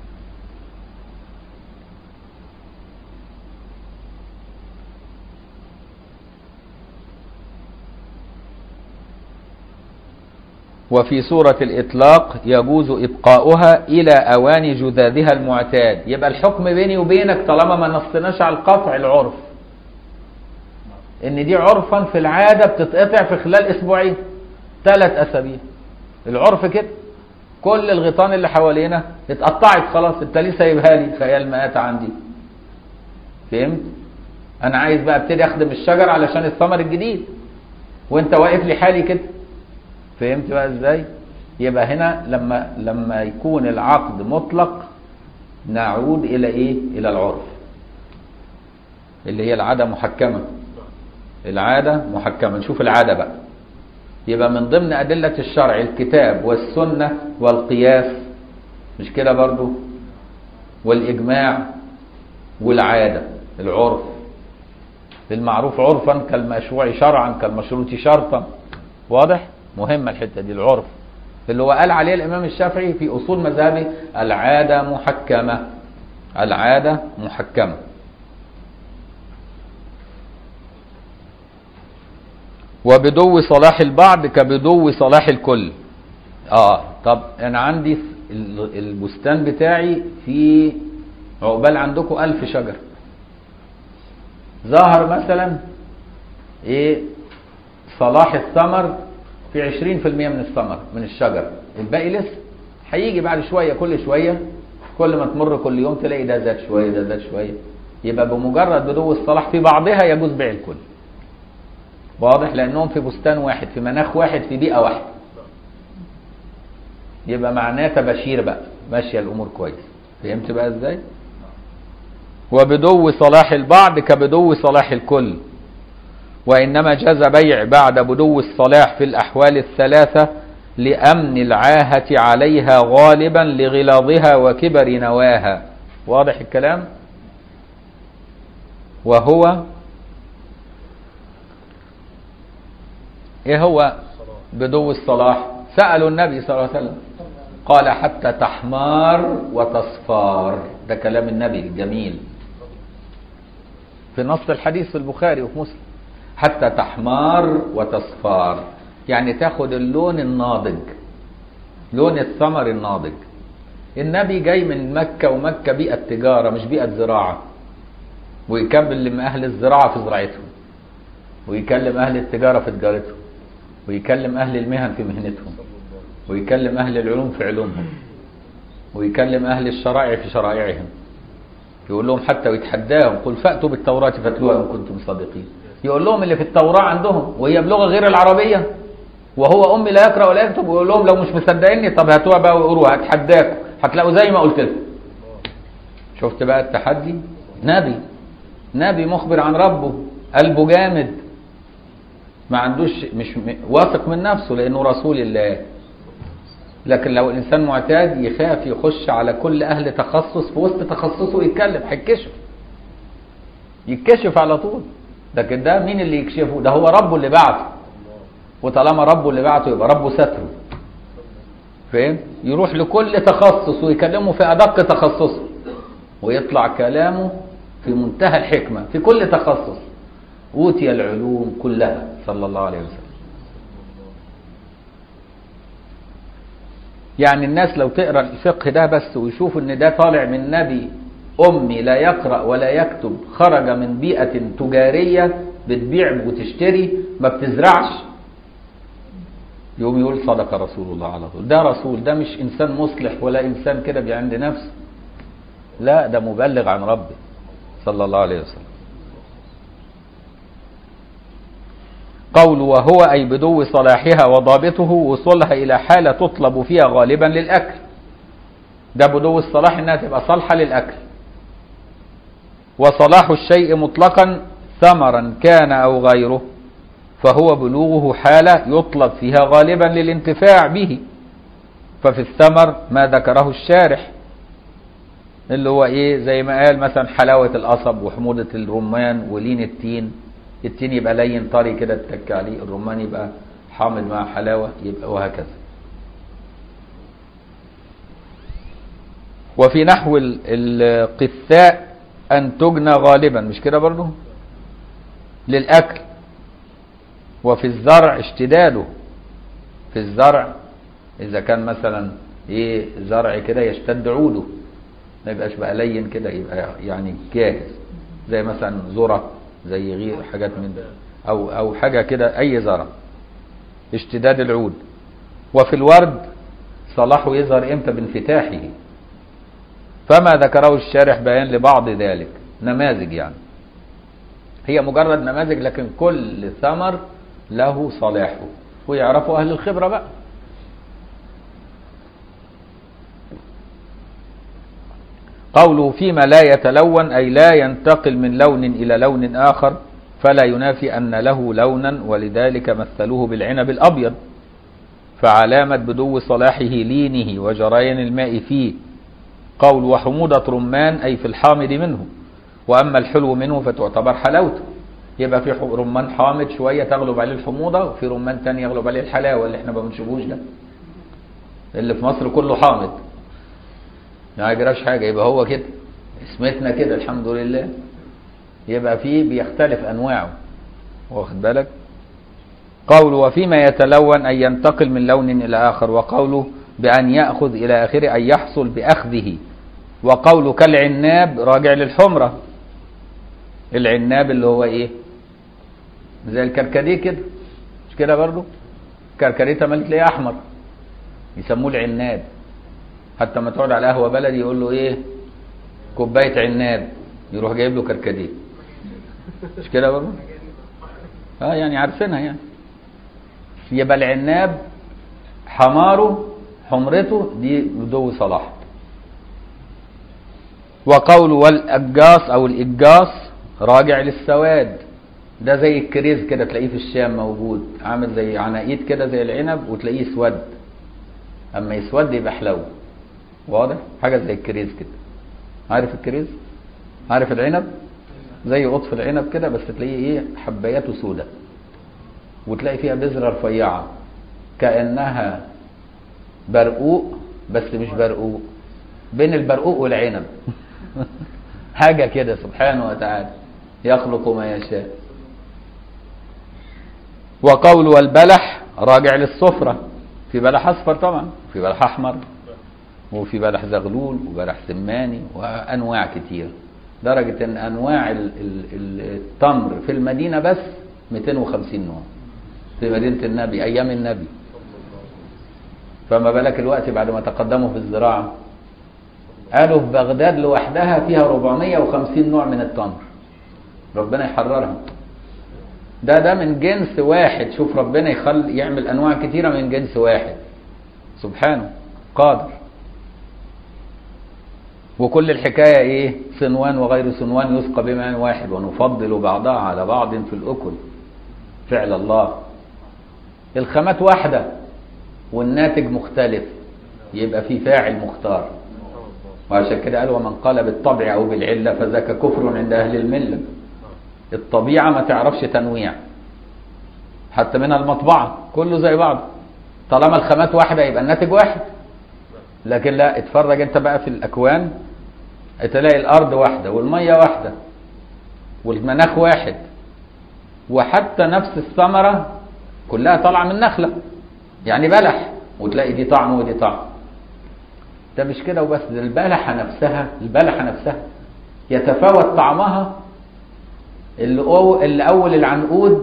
وفي سورة الإطلاق يجوز إبقاؤها إلى أوان جذاذها المعتاد يبقى الحكم بيني وبينك طالما ما نصناش على القطع العرف إن دي عرفا في العادة بتتقطع في خلال أسبوعين ثلاث أسابيع العرف كده كل الغيطان اللي حوالينا اتقطعت خلاص انت ليه سايبها لي خيال مآت عندي فهمت انا عايز بقى ابتدي اخدم الشجر علشان الثمر الجديد وانت واقف لي حالي كده فهمت بقى ازاي يبقى هنا لما لما يكون العقد مطلق نعود الى ايه الى العرف اللي هي العاده محكمه العاده محكمه نشوف العاده بقى يبقى من ضمن ادله الشرع الكتاب والسنه والقياس مش كده برضو والاجماع والعاده العرف المعروف عرفا كالمشروع شرعا كالمشروط شرطا واضح مهمة الحتة دي العرف اللي هو قال عليه الإمام الشافعي في أصول مذهبه العادة محكمة العادة محكمة وبدو صلاح البعض كبدو صلاح الكل اه طب انا عندي البستان بتاعي في عقبال عندكم ألف شجر ظهر مثلا ايه صلاح الثمر في 20% من الثمر من الشجر الباقي لسه هيجي بعد شويه كل شويه كل ما تمر كل يوم تلاقي ده زاد شويه ده زاد شويه يبقى بمجرد بدو الصلاح في بعضها يجوز بيع الكل واضح لانهم في بستان واحد في مناخ واحد في بيئه واحده يبقى معناه تبشير بقى ماشيه الامور كويس فهمت بقى ازاي وبدو صلاح البعض كبدو صلاح الكل وإنما جاز بيع بعد بدو الصلاح في الأحوال الثلاثة لأمن العاهة عليها غالبا لغلاظها وكبر نواها واضح الكلام وهو ايه هو بدو الصلاح سألوا النبي صلى الله عليه وسلم قال حتى تحمار وتصفار ده كلام النبي الجميل في نص الحديث في البخاري وفي مسلم حتى تحمار وتصفار يعني تاخد اللون الناضج لون الثمر الناضج النبي جاي من مكة ومكة بيئة تجارة مش بيئة زراعة ويكلم أهل الزراعة في زراعتهم ويكلم أهل التجارة في تجارتهم ويكلم أهل المهن في مهنتهم ويكلم أهل العلوم في علومهم ويكلم أهل الشرائع في شرائعهم يقول لهم حتى ويتحداهم قل فأتوا بالتوراة فاتلوها إن كنتم صادقين يقول لهم اللي في التوراة عندهم وهي بلغة غير العربية وهو امي لا يقرا ولا يكتب ويقول لهم لو مش مصدقيني طب هاتوها بقى وقروها هتحداكم هتلاقوا زي ما قلت لكم شفت بقى التحدي نبي نبي مخبر عن ربه قلبه جامد ما عندوش مش م- واثق من نفسه لانه رسول الله لكن لو الانسان معتاد يخاف يخش على كل اهل تخصص في وسط تخصصه يتكلم هيتكشف يتكشف على طول لكن ده مين اللي يكشفه ده هو ربه اللي بعته وطالما ربه اللي بعته يبقى ربه ستره فاهم يروح لكل تخصص ويكلمه في ادق تخصصه ويطلع كلامه في منتهى الحكمه في كل تخصص اوتي العلوم كلها صلى الله عليه وسلم يعني الناس لو تقرا الفقه ده بس ويشوفوا ان ده طالع من نبي امي لا يقرا ولا يكتب خرج من بيئه تجاريه بتبيع وتشتري ما بتزرعش يقوم يقول صدق رسول الله على طول ده رسول ده مش انسان مصلح ولا انسان كده بعند نفسه لا ده مبلغ عن ربه صلى الله عليه وسلم قول وهو أي بدو صلاحها وضابطه وصولها إلى حالة تطلب فيها غالبا للأكل ده بدو الصلاح إنها تبقى صالحة للأكل وصلاح الشيء مطلقا ثمرا كان أو غيره فهو بلوغه حالة يطلب فيها غالبا للانتفاع به ففي الثمر ما ذكره الشارح اللي هو ايه زي ما قال مثلا حلاوة القصب وحموضة الرمان ولين التين التين يبقى لين طري كده تتك عليه الرمان يبقى حامل مع حلاوة يبقى وهكذا وفي نحو ال- القثاء أن تجنى غالبا مش كده برضو للأكل وفي الزرع اشتداده في الزرع إذا كان مثلا إيه زرع كده يشتد عوده ما يبقاش بقى لين كده يبقى يعني جاهز زي مثلا ذرة زي غير حاجات من ده أو أو حاجة كده أي زرع اشتداد العود وفي الورد صلاحه يظهر امتى بانفتاحه فما ذكره الشارح بيان لبعض ذلك نماذج يعني هي مجرد نماذج لكن كل ثمر له صلاحه ويعرفوا أهل الخبرة بقى قوله فيما لا يتلون أي لا ينتقل من لون إلى لون آخر فلا ينافي أن له لونا ولذلك مثلوه بالعنب الأبيض فعلامة بدو صلاحه لينه وجريان الماء فيه قول وحموضة رمان أي في الحامض منه وأما الحلو منه فتعتبر حلاوته يبقى في حو- رمان حامض شوية تغلب عليه الحموضة وفي رمان تاني يغلب عليه الحلاوة اللي احنا ما بنشوفوش ده اللي في مصر كله حامض ما يجراش حاجة يبقى هو كده اسمتنا كده الحمد لله يبقى فيه بيختلف أنواعه واخد بالك قوله وفيما يتلون أن ينتقل من لون إلى آخر وقوله بأن يأخذ إلى آخره أن يحصل بأخذه وقوله كالعناب راجع للحمرة العناب اللي هو إيه زي الكركديه كده مش كده برضو كركديه تملك تلاقيه أحمر يسموه العناب حتى ما تقعد على قهوة بلدي يقول له إيه كوباية عناب يروح جايب له كركديه مش كده برضو اه يعني عارفينها يعني يبقى العناب حماره حمرته دي بدو صلاح وقول والأجاص أو الإجاص راجع للسواد ده زي الكريز كده تلاقيه في الشام موجود عامل زي عناقيد كده زي العنب وتلاقيه اسود اما يسود يبقى حلو واضح حاجه زي الكريز كده عارف الكريز عارف العنب زي قطف العنب كده بس تلاقيه ايه حباياته سودة وتلاقي فيها بذرة رفيعة كأنها برقوق بس مش برقوق بين البرقوق والعنب حاجة كده سبحانه وتعالى يخلق ما يشاء وقول والبلح راجع للصفرة في بلح أصفر طبعا في بلح أحمر وفي بلح زغلول وبلح سماني وأنواع كتير درجة أن أنواع ال- ال- ال- التمر في المدينة بس 250 نوع في مدينة النبي أيام النبي فما بالك الوقت بعد ما تقدموا في الزراعة قالوا في بغداد لوحدها فيها 450 نوع من التمر ربنا يحررها ده ده من جنس واحد شوف ربنا يخل يعمل انواع كتيره من جنس واحد سبحانه قادر وكل الحكايه ايه صنوان وغير صنوان يسقى بماء واحد ونفضل بعضها على بعض في الاكل فعل الله الخامات واحده والناتج مختلف يبقى في فاعل مختار وعشان كده قال ومن قال بالطبع او بالعله فذاك كفر عند اهل المله الطبيعه ما تعرفش تنويع حتى من المطبعه كله زي بعض طالما الخامات واحده يبقى الناتج واحد لكن لا اتفرج انت بقى في الاكوان تلاقي الارض واحده والميه واحده والمناخ واحد وحتى نفس الثمره كلها طالعه من نخله يعني بلح وتلاقي دي طعم ودي طعم ده مش كده وبس ده البلحه نفسها البلحه نفسها يتفاوت طعمها اللي أو اللي اول العنقود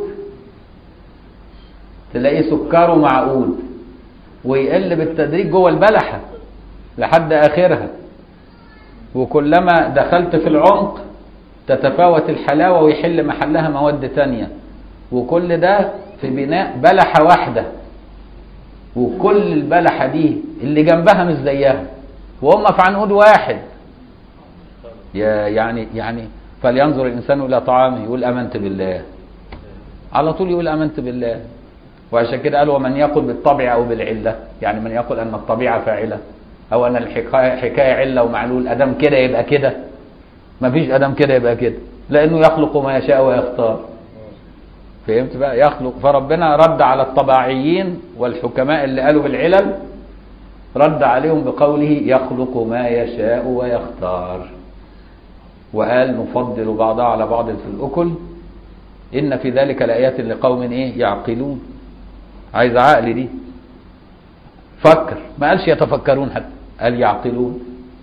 تلاقيه سكره معقود ويقل بالتدريج جوه البلحه لحد اخرها وكلما دخلت في العمق تتفاوت الحلاوه ويحل محلها مواد تانية وكل ده في بناء بلحه واحده وكل البلحه دي اللي جنبها مش زيها وهم في عنقود واحد يا يعني يعني فلينظر الانسان الى طعامه يقول امنت بالله على طول يقول امنت بالله وعشان كده قال ومن يقل بالطبع او بالعله يعني من يقول ان الطبيعه فاعله او ان الحكايه حكايه عله ومعلول ادم كده يبقى كده ما فيش ادم كده يبقى كده لانه يخلق ما يشاء ويختار فهمت بقى يخلق فربنا رد على الطباعيين والحكماء اللي قالوا بالعلل رد عليهم بقوله يخلق ما يشاء ويختار وقال نفضل بعضها على بعض في الأكل إن في ذلك لآيات لقوم إيه يعقلون عايز عقل دي فكر ما قالش يتفكرون حتى قال يعقلون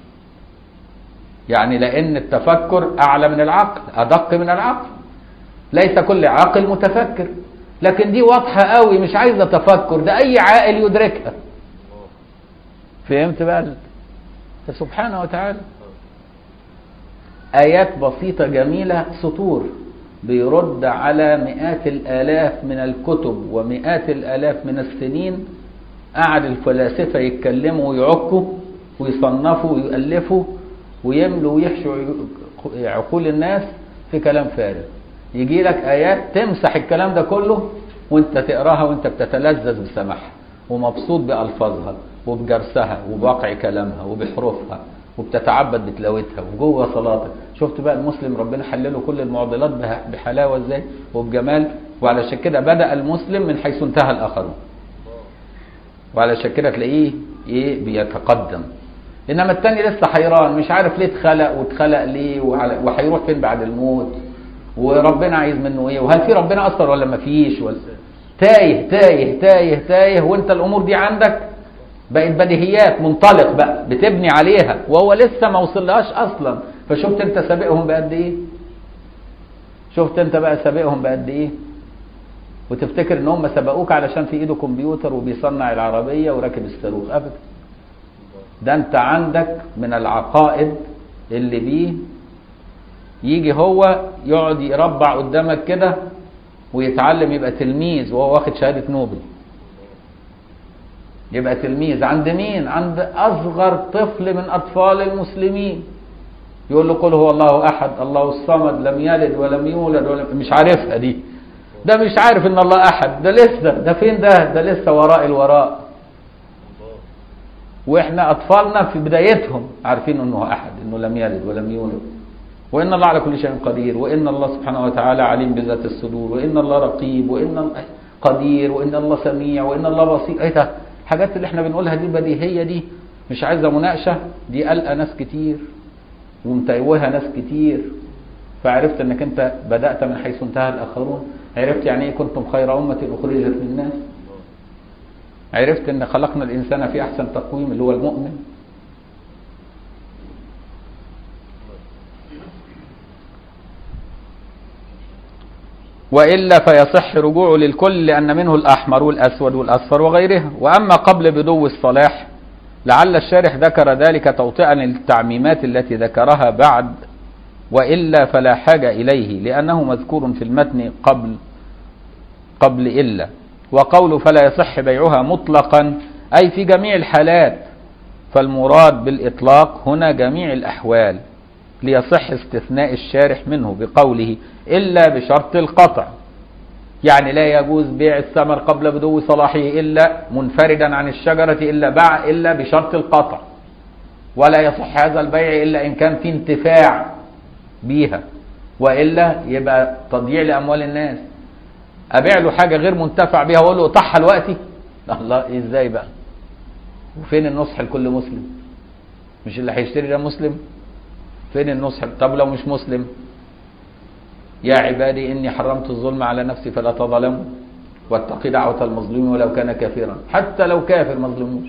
يعني لأن التفكر أعلى من العقل أدق من العقل ليس كل عاقل متفكر لكن دي واضحة قوي مش عايزة تفكر ده أي عاقل يدركها فهمت بقى سبحانه وتعالى آيات بسيطة جميلة سطور بيرد على مئات الآلاف من الكتب ومئات الآلاف من السنين قعد الفلاسفة يتكلموا ويعكوا ويصنفوا ويؤلفوا ويملوا ويحشوا عقول الناس في كلام فارغ يجي لك آيات تمسح الكلام ده كله وانت تقراها وانت بتتلذذ بسماعها ومبسوط بألفاظها وبجرسها وبواقع كلامها وبحروفها وبتتعبد بتلاوتها وجوه صلاتك شفت بقى المسلم ربنا حلله كل المعضلات بحلاوه ازاي وبجمال وعلشان كده بدا المسلم من حيث انتهى الاخرون وعلشان كده تلاقيه ايه بيتقدم انما التاني لسه حيران مش عارف ليه اتخلق واتخلق ليه وهيروح فين بعد الموت وربنا عايز منه ايه وهل في ربنا اصلا ولا ما فيش ولا تايه تايه تايه تايه وانت الامور دي عندك بقت بديهيات منطلق بقى بتبني عليها وهو لسه ما وصلهاش اصلا فشفت انت سابقهم بقد ايه شفت انت بقى سابقهم بقد ايه وتفتكر ان هم سبقوك علشان في ايده كمبيوتر وبيصنع العربيه وراكب الصاروخ ابدا ده انت عندك من العقائد اللي بيه يجي هو يقعد يربع قدامك كده ويتعلم يبقى تلميذ وهو واخد شهاده نوبل يبقى تلميذ عند مين عند اصغر طفل من اطفال المسلمين يقول له قل هو الله احد الله الصمد لم يلد ولم يولد ولم مش عارفها دي ده مش عارف ان الله احد ده لسه ده فين ده ده لسه وراء الوراء واحنا اطفالنا في بدايتهم عارفين انه احد انه لم يلد ولم يولد وان الله على كل شيء قدير وان الله سبحانه وتعالى عليم بذات الصدور وان الله رقيب وان الله قدير وان الله سميع وان الله بصير ايه ده الحاجات اللي احنا بنقولها دي بديهيه دي مش عايزه مناقشه دي قلقه ناس كتير ومتوهه ناس كتير فعرفت انك انت بدات من حيث انتهى الاخرون عرفت يعني ايه كنتم خير امه اخرجت للناس عرفت ان خلقنا الانسان في احسن تقويم اللي هو المؤمن وإلا فيصح رجوعه للكل لأن منه الأحمر والأسود والأصفر وغيرها وأما قبل بدو الصلاح لعل الشارح ذكر ذلك توطئا للتعميمات التي ذكرها بعد وإلا فلا حاجة إليه لأنه مذكور في المتن قبل قبل إلا وقول فلا يصح بيعها مطلقا أي في جميع الحالات فالمراد بالإطلاق هنا جميع الأحوال ليصح استثناء الشارح منه بقوله إلا بشرط القطع يعني لا يجوز بيع الثمر قبل بدو صلاحه إلا منفردا عن الشجرة إلا باع إلا بشرط القطع ولا يصح هذا البيع إلا إن كان في انتفاع بيها وإلا يبقى تضييع لأموال الناس أبيع له حاجة غير منتفع بيها وأقول له اقطعها دلوقتي الله إزاي بقى وفين النصح لكل مسلم مش اللي هيشتري ده مسلم فين النصح طب لو مش مسلم يا عبادي إني حرمت الظلم على نفسي فلا تظلموا واتقي دعوة المظلوم ولو كان كافرا حتى لو كافر ما ظلموش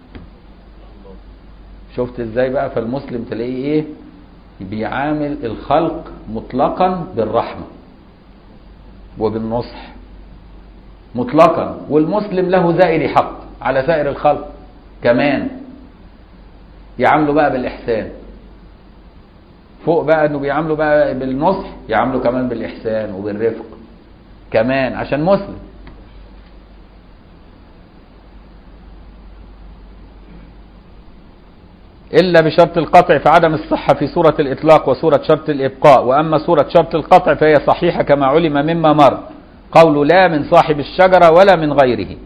شفت ازاي بقى فالمسلم تلاقيه ايه بيعامل الخلق مطلقا بالرحمة وبالنصح مطلقا والمسلم له زائد حق على سائر الخلق كمان يعامله بقى بالإحسان فوق بقى انه بيعامله بقى بالنصح يعامله كمان بالإحسان وبالرفق كمان عشان مسلم إلا بشرط القطع فعدم الصحة في سورة الإطلاق وسورة شرط الإبقاء وأما سورة شرط القطع فهي صحيحة كما علم مما مر قول لا من صاحب الشجرة ولا من غيره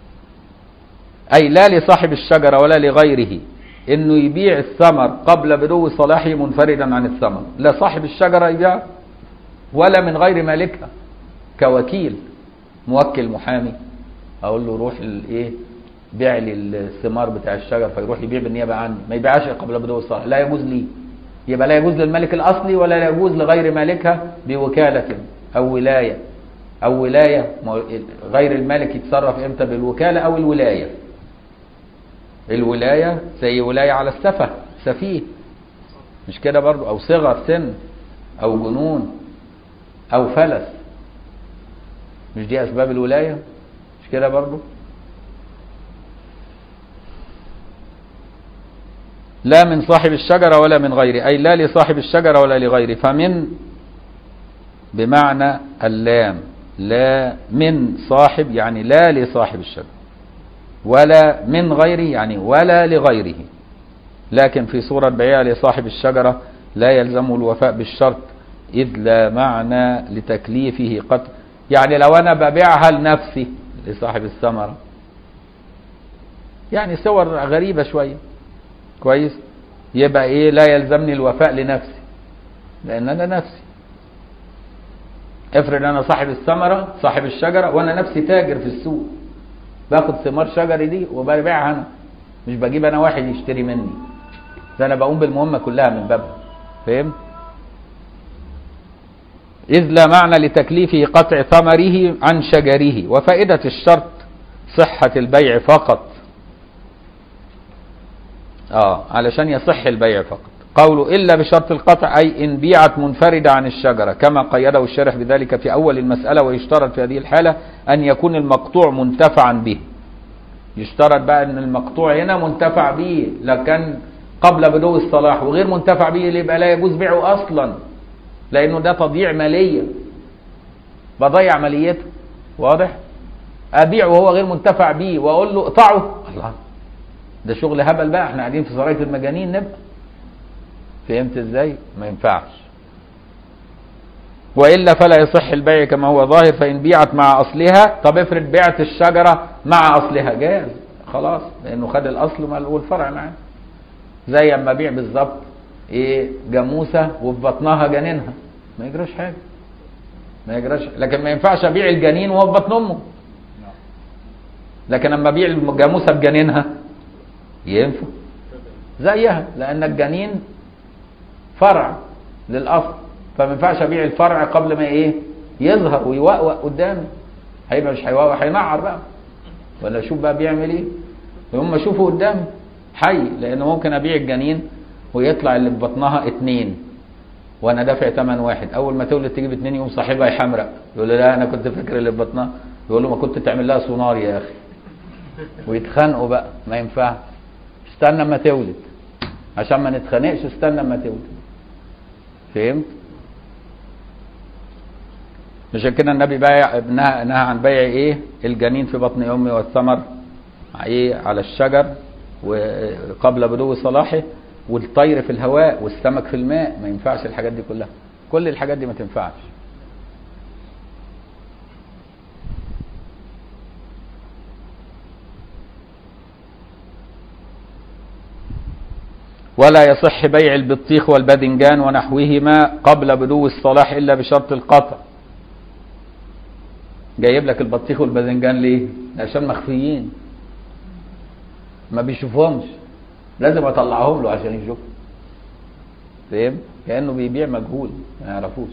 أي لا لصاحب الشجرة ولا لغيره إنه يبيع الثمر قبل بدو صلاحه منفردا عن الثمر لا صاحب الشجرة يبيع ولا من غير مالكها كوكيل موكل محامي أقول له روح الإيه بيع لي الثمار بتاع الشجر فيروح يبيع بالنيابه عني ما يبيعش قبل بدو الصلاح لا يجوز لي يبقى لا يجوز للملك الاصلي ولا يجوز لغير مالكها بوكاله او ولايه او ولايه غير المالك يتصرف امتى بالوكاله او الولايه الولايه زي ولايه على السفه سفيه مش كده برضو او صغر سن او جنون او فلس مش دي اسباب الولايه مش كده برضو لا من صاحب الشجرة ولا من غيره أي لا لصاحب الشجرة ولا لغيره فمن بمعنى اللام لا من صاحب يعني لا لصاحب الشجرة ولا من غيره يعني ولا لغيره لكن في صورة بيع لصاحب الشجرة لا يلزم الوفاء بالشرط إذ لا معنى لتكليفه قد يعني لو أنا ببيعها لنفسي لصاحب الثمرة يعني صور غريبة شوية كويس يبقى ايه لا يلزمني الوفاء لنفسي لان انا نفسي افرض انا صاحب الثمره صاحب الشجره وانا نفسي تاجر في السوق باخد ثمار شجري دي وببيعها انا مش بجيب انا واحد يشتري مني ده انا بقوم بالمهمه كلها من بابها فهمت إذ لا معنى لتكليفه قطع ثمره عن شجره وفائدة الشرط صحة البيع فقط اه علشان يصح البيع فقط قوله إلا بشرط القطع أي إن بيعت منفردة عن الشجرة كما قيده الشارح بذلك في أول المسألة ويشترط في هذه الحالة أن يكون المقطوع منتفعا به يشترط بقى أن المقطوع هنا منتفع به لكن قبل بدو الصلاح وغير منتفع به يبقى لا يجوز بيعه أصلا لأنه ده تضييع مالية بضيع ماليته واضح أبيع وهو غير منتفع به وأقول له اقطعه الله ده شغل هبل بقى احنا قاعدين في سرايه المجانين نبقى فهمت ازاي ما ينفعش والا فلا يصح البيع كما هو ظاهر فان بيعت مع اصلها طب افرض بعت الشجره مع اصلها جاز خلاص لانه خد الاصل والفرع معاه زي اما ابيع بالظبط ايه جاموسه وفي بطنها جنينها ما يجراش حاجه ما يجراش لكن ما ينفعش ابيع الجنين وهو في بطن امه لكن اما ابيع الجاموسه بجنينها ينفع زيها لان الجنين فرع للاصل فما ينفعش ابيع الفرع قبل ما ايه يظهر ويوقوق قدامي هيبقى مش هيوقوق هينعر بقى ولا شوف بقى بيعمل ايه هم اشوفه قدامي حي لان ممكن ابيع الجنين ويطلع اللي في بطنها اتنين وانا دافع ثمن واحد اول ما تولد تجيب اتنين يقوم صاحبها يحمرق يقول له لا انا كنت فاكر اللي في بطنها يقول له ما كنت تعمل لها سونار يا اخي ويتخانقوا بقى ما ينفعش استنى ما تولد عشان ما نتخانقش استنى ما تولد فهمت عشان كده النبي بايع نهى نهى عن بيع ايه الجنين في بطن امه والثمر ايه على الشجر وقبل بدو صلاحه والطير في الهواء والسمك في الماء ما ينفعش الحاجات دي كلها كل الحاجات دي ما تنفعش ولا يصح بيع البطيخ والباذنجان ونحوهما قبل بدو الصلاح الا بشرط القطع جايب لك البطيخ والباذنجان ليه عشان مخفيين ما بيشوفهمش لازم اطلعهم له عشان يشوف فاهم كانه بيبيع مجهول ما يعرفوش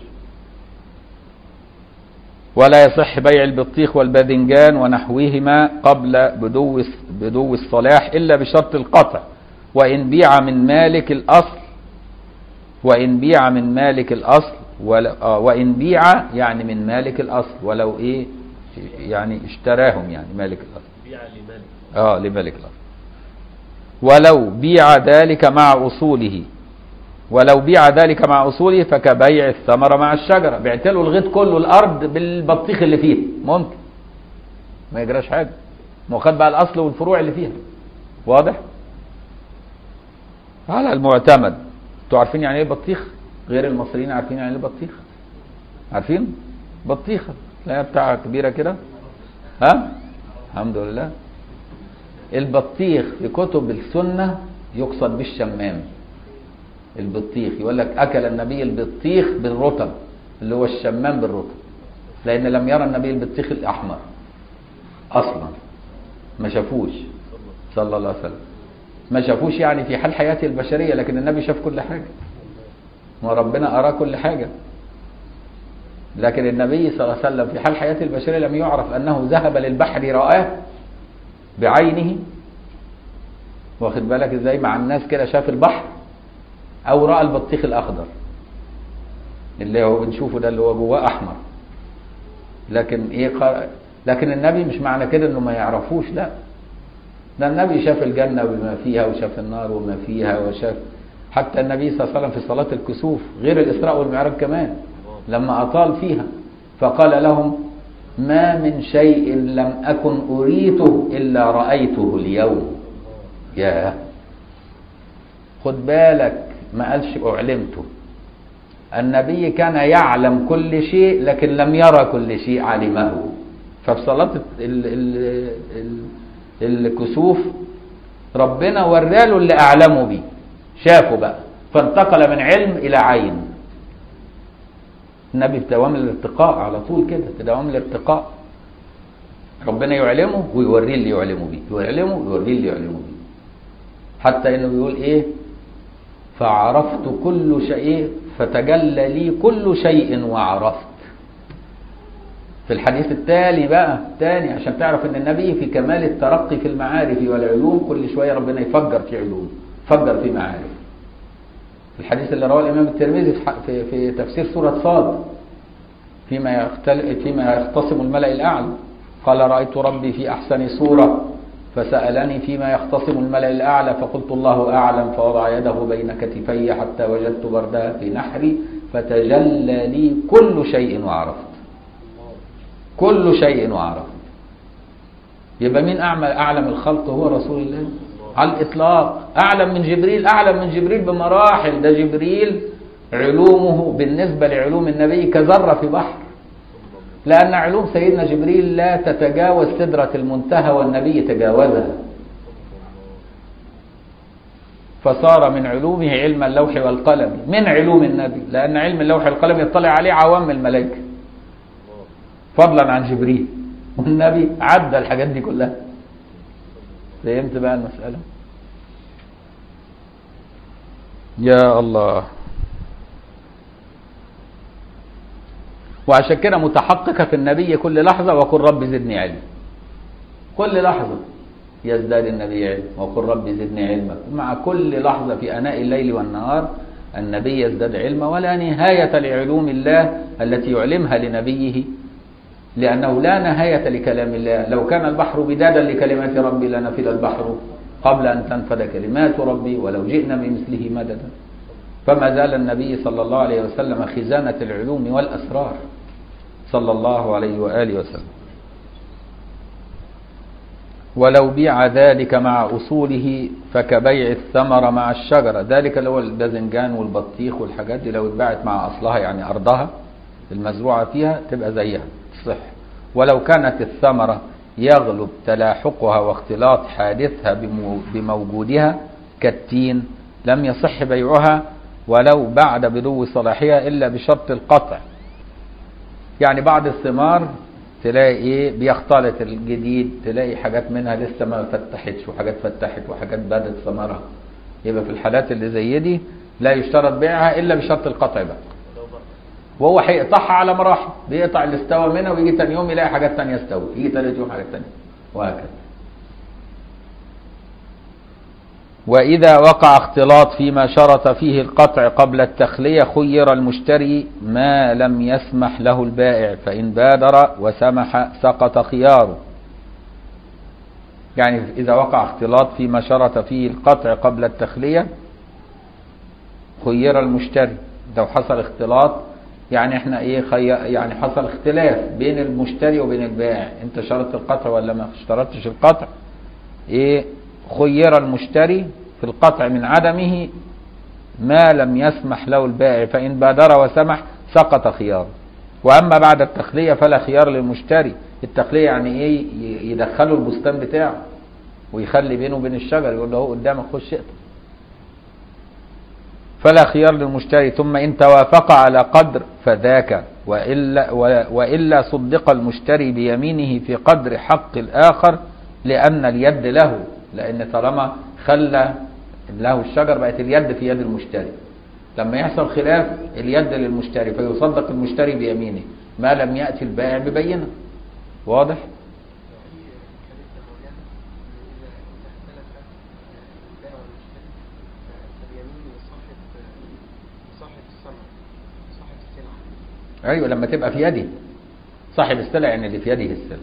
ولا يصح بيع البطيخ والباذنجان ونحوهما قبل بدو بدو الصلاح الا بشرط القطع وان بيع من مالك الاصل وان بيع من مالك الاصل ولا آه وان بيع يعني من مالك الاصل ولو ايه يعني اشتراهم يعني مالك الاصل بيع لمالك اه لمالك الاصل ولو بيع ذلك مع اصوله ولو بيع ذلك مع اصوله فكبيع الثمره مع الشجره بعت له الغيط كله الارض بالبطيخ اللي فيها ممكن ما يجراش حاجه ما هو خد بقى الاصل والفروع اللي فيها واضح على المعتمد انتوا عارفين يعني ايه بطيخ غير المصريين عارفين يعني ايه بطيخ عارفين بطيخه تلاقيها بتاعها كبيره كده ها الحمد لله البطيخ في كتب السنه يقصد بالشمام البطيخ يقول لك اكل النبي البطيخ بالرطب اللي هو الشمام بالرطب لان لم يرى النبي البطيخ الاحمر اصلا ما شافوش صلى الله عليه وسلم ما شافوش يعني في حال حياته البشريه لكن النبي شاف كل حاجه وربنا اراه كل حاجه لكن النبي صلى الله عليه وسلم في حال حياته البشريه لم يعرف انه ذهب للبحر رآه بعينه واخد بالك ازاي مع الناس كده شاف البحر او راى البطيخ الاخضر اللي هو بنشوفه ده اللي هو جواه احمر لكن ايه قال لكن النبي مش معنى كده انه ما يعرفوش لا ده النبي شاف الجنه بما فيها وشاف النار وما فيها وشاف حتى النبي صلى الله عليه وسلم في صلاه الكسوف غير الاسراء والمعراج كمان لما اطال فيها فقال لهم ما من شيء لم اكن اريته الا رايته اليوم يا خد بالك ما قالش اعلمته النبي كان يعلم كل شيء لكن لم يرى كل شيء علمه ففي صلاة ال ال ال الكسوف ربنا وراله اللي أعلمه بيه شافه بقى فانتقل من علم إلى عين النبي في دوام الارتقاء على طول كده في دوام الارتقاء ربنا يعلمه ويوريه اللي يعلمه بيه يعلمه ويوريه اللي يعلمه بيه حتى انه بيقول ايه فعرفت كل شيء فتجلى لي كل شيء وعرفت في الحديث التالي بقى تاني عشان تعرف ان النبي في كمال الترقي في المعارف والعلوم كل شويه ربنا يفجر في علوم فجر في معارف في الحديث اللي رواه الامام الترمذي في, في, في تفسير سوره صاد فيما يختل فيما يختصم الملأ الاعلى قال رايت ربي في احسن صوره فسالني فيما يختصم الملأ الاعلى فقلت الله اعلم فوضع يده بين كتفي حتى وجدت بردها في نحري فتجلى لي كل شيء وعرفت كل شيء وعرفت يبقى مين أعمل أعلم الخلق هو رسول الله على الإطلاق أعلم من جبريل أعلم من جبريل بمراحل ده جبريل علومه بالنسبة لعلوم النبي كذرة في بحر لأن علوم سيدنا جبريل لا تتجاوز سدرة المنتهى والنبي تجاوزها فصار من علومه علم اللوح والقلم من علوم النبي لأن علم اللوح والقلم يطلع عليه عوام الملائكة فضلا عن جبريل والنبي عدى الحاجات دي كلها فهمت بقى المسألة يا الله وعشان كده متحققة في النبي كل لحظة وقل رب زدني علم كل لحظة يزداد النبي علم وقل رب زدني علما مع كل لحظة في أناء الليل والنهار النبي يزداد علما ولا نهاية لعلوم الله التي يعلمها لنبيه لأنه لا نهاية لكلام الله لو كان البحر بدادا لكلمات ربي لنفد البحر قبل أن تنفد كلمات ربي ولو جئنا بمثله مددا فما زال النبي صلى الله عليه وسلم خزانة العلوم والأسرار صلى الله عليه وآله وسلم ولو بيع ذلك مع أصوله فكبيع الثمرة مع الشجرة ذلك اللي هو الباذنجان والبطيخ والحاجات دي لو اتباعت مع أصلها يعني أرضها المزروعة فيها تبقى زيها تصح ولو كانت الثمرة يغلب تلاحقها واختلاط حادثها بمو- بموجودها كالتين لم يصح بيعها ولو بعد بدو صلاحها إلا بشرط القطع يعني بعض الثمار تلاقي ايه بيختلط الجديد تلاقي حاجات منها لسه ما فتحتش وحاجات فتحت وحاجات بدت ثمرها يبقى في الحالات اللي زي دي لا يشترط بيعها الا بشرط القطع بقى وهو هيقطعها على مراحل بيقطع اللي استوى منها ويجي تاني يوم يلاقي حاجات تانية استوت يجي تالت يوم حاجات تانية وهكذا وإذا وقع اختلاط فيما شرط فيه القطع قبل التخلية خير المشتري ما لم يسمح له البائع فإن بادر وسمح سقط خياره يعني إذا وقع اختلاط فيما شرط فيه القطع قبل التخلية خير المشتري لو حصل اختلاط يعني احنا ايه خي... يعني حصل اختلاف بين المشتري وبين البائع انت شرط القطع ولا ما اشترطتش القطع ايه خير المشتري في القطع من عدمه ما لم يسمح له البائع فإن بادر وسمح سقط خياره وأما بعد التخلية فلا خيار للمشتري التخلية يعني إيه ي- يدخله البستان بتاعه ويخلي بينه وبين الشجر يقول له هو قدامك خش اقطع فلا خيار للمشتري ثم إن توافق على قدر فذاك وإلا, و- وإلا صدق المشتري بيمينه في قدر حق الآخر لأن اليد له لأن طالما خلى له الشجر بقت اليد في يد المشتري لما يحصل خلاف اليد للمشتري فيصدق المشتري بيمينه ما لم يأتي البائع ببينة واضح؟ أيوة لما تبقى في يدي صاحب السلع يعني اللي في يده السلع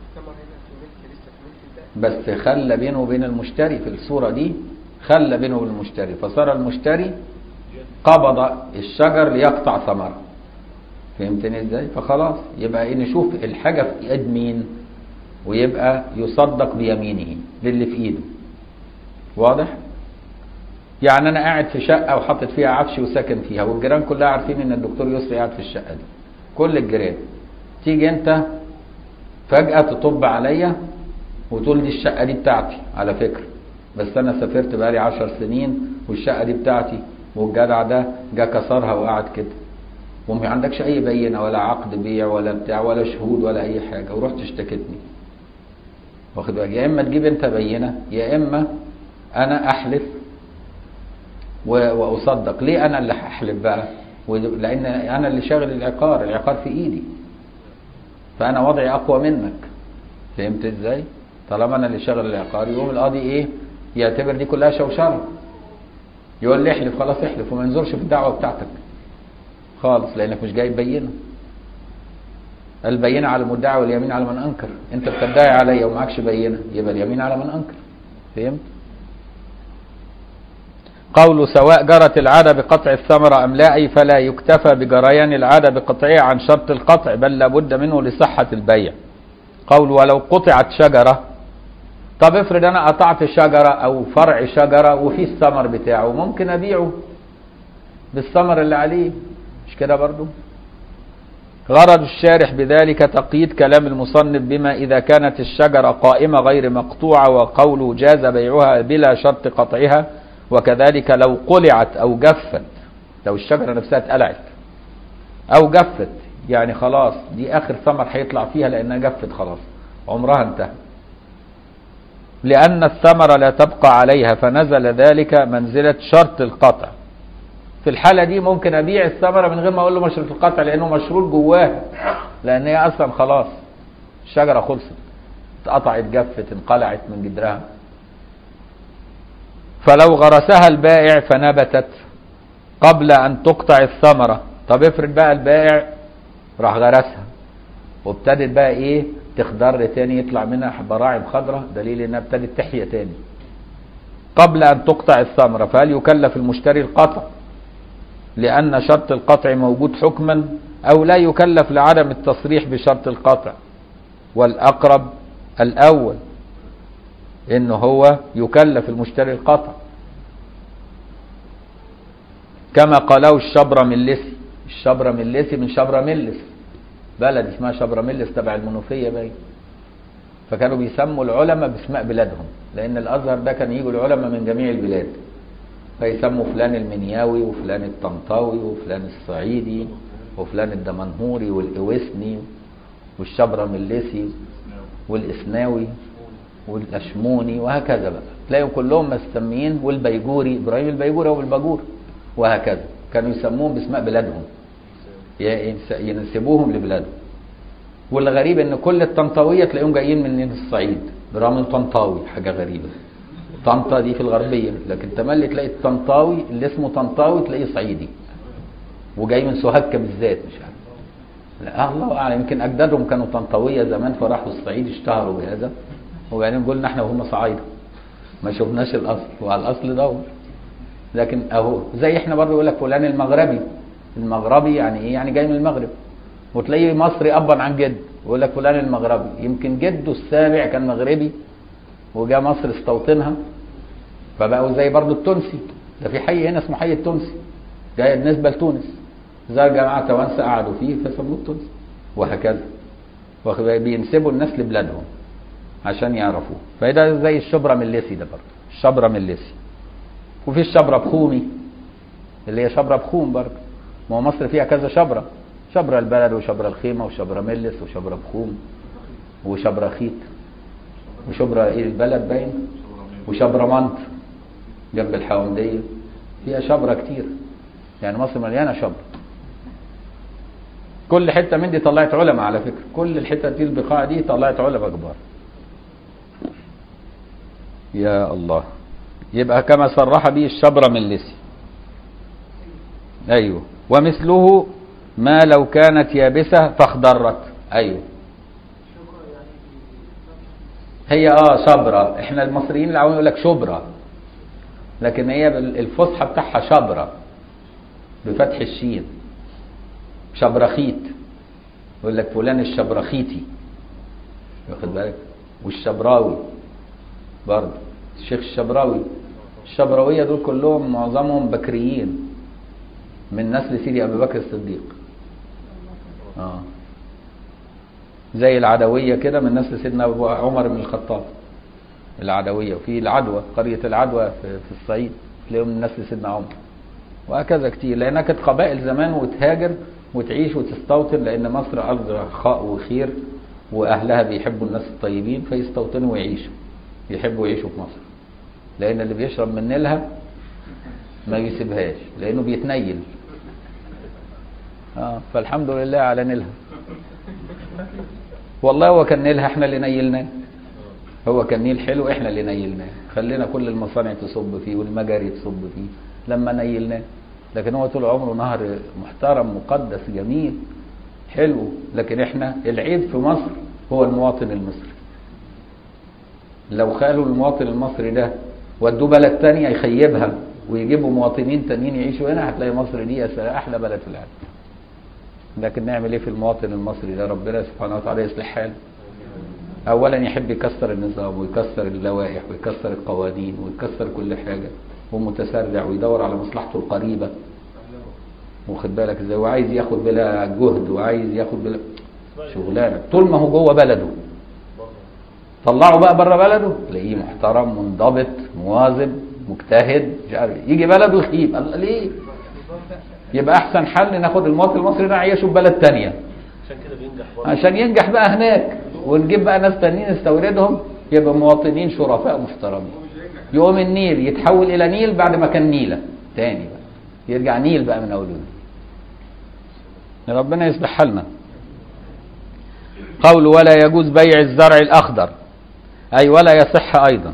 بس خلى بينه وبين المشتري في الصورة دي خلى بينه وبين المشتري فصار المشتري قبض الشجر ليقطع ثمره فهمتني ازاي فخلاص يبقى ايه نشوف الحاجة في ايد مين ويبقى يصدق بيمينه للي في ايده واضح يعني انا قاعد في شقة وحاطط فيها عفش وساكن فيها والجيران كلها عارفين ان الدكتور يسري قاعد في الشقة دي كل الجيران تيجي انت فجأة تطب عليا وتقول دي الشقة دي بتاعتي على فكرة بس أنا سافرت بقالي عشر سنين والشقة دي بتاعتي والجدع ده جا كسرها وقعد كده وما عندكش أي بينة ولا عقد بيع ولا بتاع ولا شهود ولا أي حاجة ورحت اشتكتني واخد بالك يا إما تجيب أنت بينة يا إما أنا أحلف و- وأصدق ليه أنا اللي هحلف بقى ود- لأن أنا اللي شاغل العقار العقار في إيدي فأنا وضعي أقوى منك فهمت إزاي؟ طالما انا اللي شغل العقار يقوم القاضي ايه يعتبر دي كلها شوشره يقول لي احلف خلاص احلف وما ينظرش في الدعوه بتاعتك خالص لانك مش جايب بينه البينه على المدعي واليمين على من انكر انت بتدعي عليا ومعكش بينه يبقى اليمين على من انكر فهمت قول سواء جرت العادة بقطع الثمرة أم لا أي فلا يكتفى بجريان العادة بقطعها عن شرط القطع بل لابد منه لصحة البيع قول ولو قطعت شجرة طب افرض انا قطعت شجرة او فرع شجرة وفي الثمر بتاعه ممكن ابيعه بالثمر اللي عليه مش كده برضو غرض الشارح بذلك تقييد كلام المصنف بما إذا كانت الشجرة قائمة غير مقطوعة وقوله جاز بيعها بلا شرط قطعها وكذلك لو قلعت أو جفت لو الشجرة نفسها اتقلعت أو جفت يعني خلاص دي آخر ثمر هيطلع فيها لأنها جفت خلاص عمرها انتهى لأن الثمرة لا تبقى عليها فنزل ذلك منزلة شرط القطع في الحالة دي ممكن أبيع الثمرة من غير ما أقول له مشروط القطع لأنه مشروط جواها لأن هي أصلا خلاص الشجرة خلصت اتقطعت جفت انقلعت من جدرها فلو غرسها البائع فنبتت قبل أن تقطع الثمرة طب افرض بقى البائع راح غرسها وابتدت بقى ايه تخضر تاني يطلع منها براعم خضراء دليل انها ابتدت تحيا تاني قبل ان تقطع الثمرة فهل يكلف المشتري القطع لان شرط القطع موجود حكما أو لا يكلف لعدم التصريح بشرط القطع والأقرب الأول إنه هو يكلف المشتري القطع كما قاله الشبرة ملسي الشبرة ملسي من شبرة ملس بلد اسمها شبرة ملس تبع المنوفية باين فكانوا بيسموا العلماء باسماء بلادهم لأن الأزهر ده كان يجوا العلماء من جميع البلاد فيسموا فلان المنياوي وفلان الطنطاوي وفلان الصعيدي وفلان الدمنهوري والإوسني والشبرة ملسي والإسناوي والأشموني وهكذا بقى تلاقيهم كلهم مسميين والبيجوري إبراهيم البيجوري هو الباجور وهكذا كانوا يسموهم باسماء بلادهم ينسبوهم لبلادهم والغريب ان كل الطنطاويه تلاقيهم جايين من الصعيد برغم طنطاوي حاجه غريبه طنطا دي في الغربيه لكن تملي تلاقي الطنطاوي اللي اسمه طنطاوي تلاقيه صعيدي وجاي من سوهاج بالذات مش عارف لا الله اعلم يمكن اجدادهم كانوا طنطاويه زمان فراحوا الصعيد اشتهروا بهذا وبعدين قلنا احنا وهم صعايده ما شفناش الاصل وعلى الاصل دور لكن اهو زي احنا برضه يقول لك فلان المغربي المغربي يعني ايه يعني جاي من المغرب وتلاقيه مصري ابا عن جد ويقول لك فلان المغربي يمكن جده السابع كان مغربي وجاء مصر استوطنها فبقوا زي برضه التونسي ده في حي هنا اسمه حي التونسي جاي بالنسبه لتونس زي جماعه توانسه قعدوا فيه فسموه التونسي وهكذا بينسبوا الناس لبلادهم عشان يعرفوه فده زي الشبرة ملسي ده برضه الشبرة ملسي وفي الشبرة بخومي اللي هي شبرة بخوم برضه ما هو مصر فيها كذا شبرة شبرة البلد وشبرة الخيمة وشبرة ملس وشبرة بخوم وشبرة خيط وشبرة ايه البلد باين وشبرة منط جنب الحومدية فيها شبرة كتير يعني مصر مليانة شبرة كل حتة من دي طلعت علماء على فكرة كل الحتة دي البقاع دي طلعت علماء كبار يا الله يبقى كما صرح به الشبرة من لسي ايوه ومثله ما لو كانت يابسة فاخضرت ايوه هي اه شبرة احنا المصريين العوام يقول لك شبرة لكن هي الفصحى بتاعها شبرة بفتح الشين شبرخيت يقول لك فلان الشبرخيتي واخد بالك والشبراوي برضه الشيخ الشبراوي الشبراوية دول كلهم معظمهم بكريين من نسل سيدي أبي بكر الصديق آه. زي العدوية كده من نسل سيدنا أبو عمر بن الخطاب العدوية وفي العدوى قرية العدوى في, في الصعيد تلاقيهم من نسل سيدنا عمر وهكذا كتير لأنها كانت قبائل زمان وتهاجر وتعيش وتستوطن لأن مصر أرض رخاء وخير وأهلها بيحبوا الناس الطيبين فيستوطنوا ويعيشوا يحبوا يعيشوا في مصر لأن اللي بيشرب من نيلها ما بيسيبهاش لأنه بيتنيل آه فالحمد لله على نيلها والله هو كان نيلها احنا اللي نيلناه هو كان نيل حلو احنا اللي نيلناه خلينا كل المصانع تصب فيه والمجاري تصب فيه لما نيلناه لكن هو طول عمره نهر محترم مقدس جميل حلو لكن احنا العيب في مصر هو المواطن المصري لو خالوا المواطن المصري ده ودوه بلد تانية يخيبها ويجيبوا مواطنين تانيين يعيشوا هنا هتلاقي مصر دي احلى بلد في العالم لكن نعمل ايه في المواطن المصري ده ربنا سبحانه وتعالى يصلح حاله اولا يحب يكسر النظام ويكسر اللوائح ويكسر القوانين ويكسر كل حاجه ومتسرع ويدور على مصلحته القريبه واخد بالك ازاي وعايز ياخد بلا جهد وعايز ياخد بلا شغلانه طول ما هو جوه بلده طلعه بقى بره بلده تلاقيه محترم منضبط مواظب مجتهد مش عارف يجي بلده يخيب الله ليه يبقى احسن حل ناخد المواطن المصري ده نعيشه في بلد تانية عشان كده بينجح برضه عشان ينجح بقى هناك ونجيب بقى ناس تانيين نستوردهم يبقى مواطنين شرفاء محترمين يقوم النيل يتحول الى نيل بعد ما كان نيله تاني بقى يرجع نيل بقى من اوله ربنا يصلح حالنا قول ولا يجوز بيع الزرع الاخضر اي ولا يصح ايضا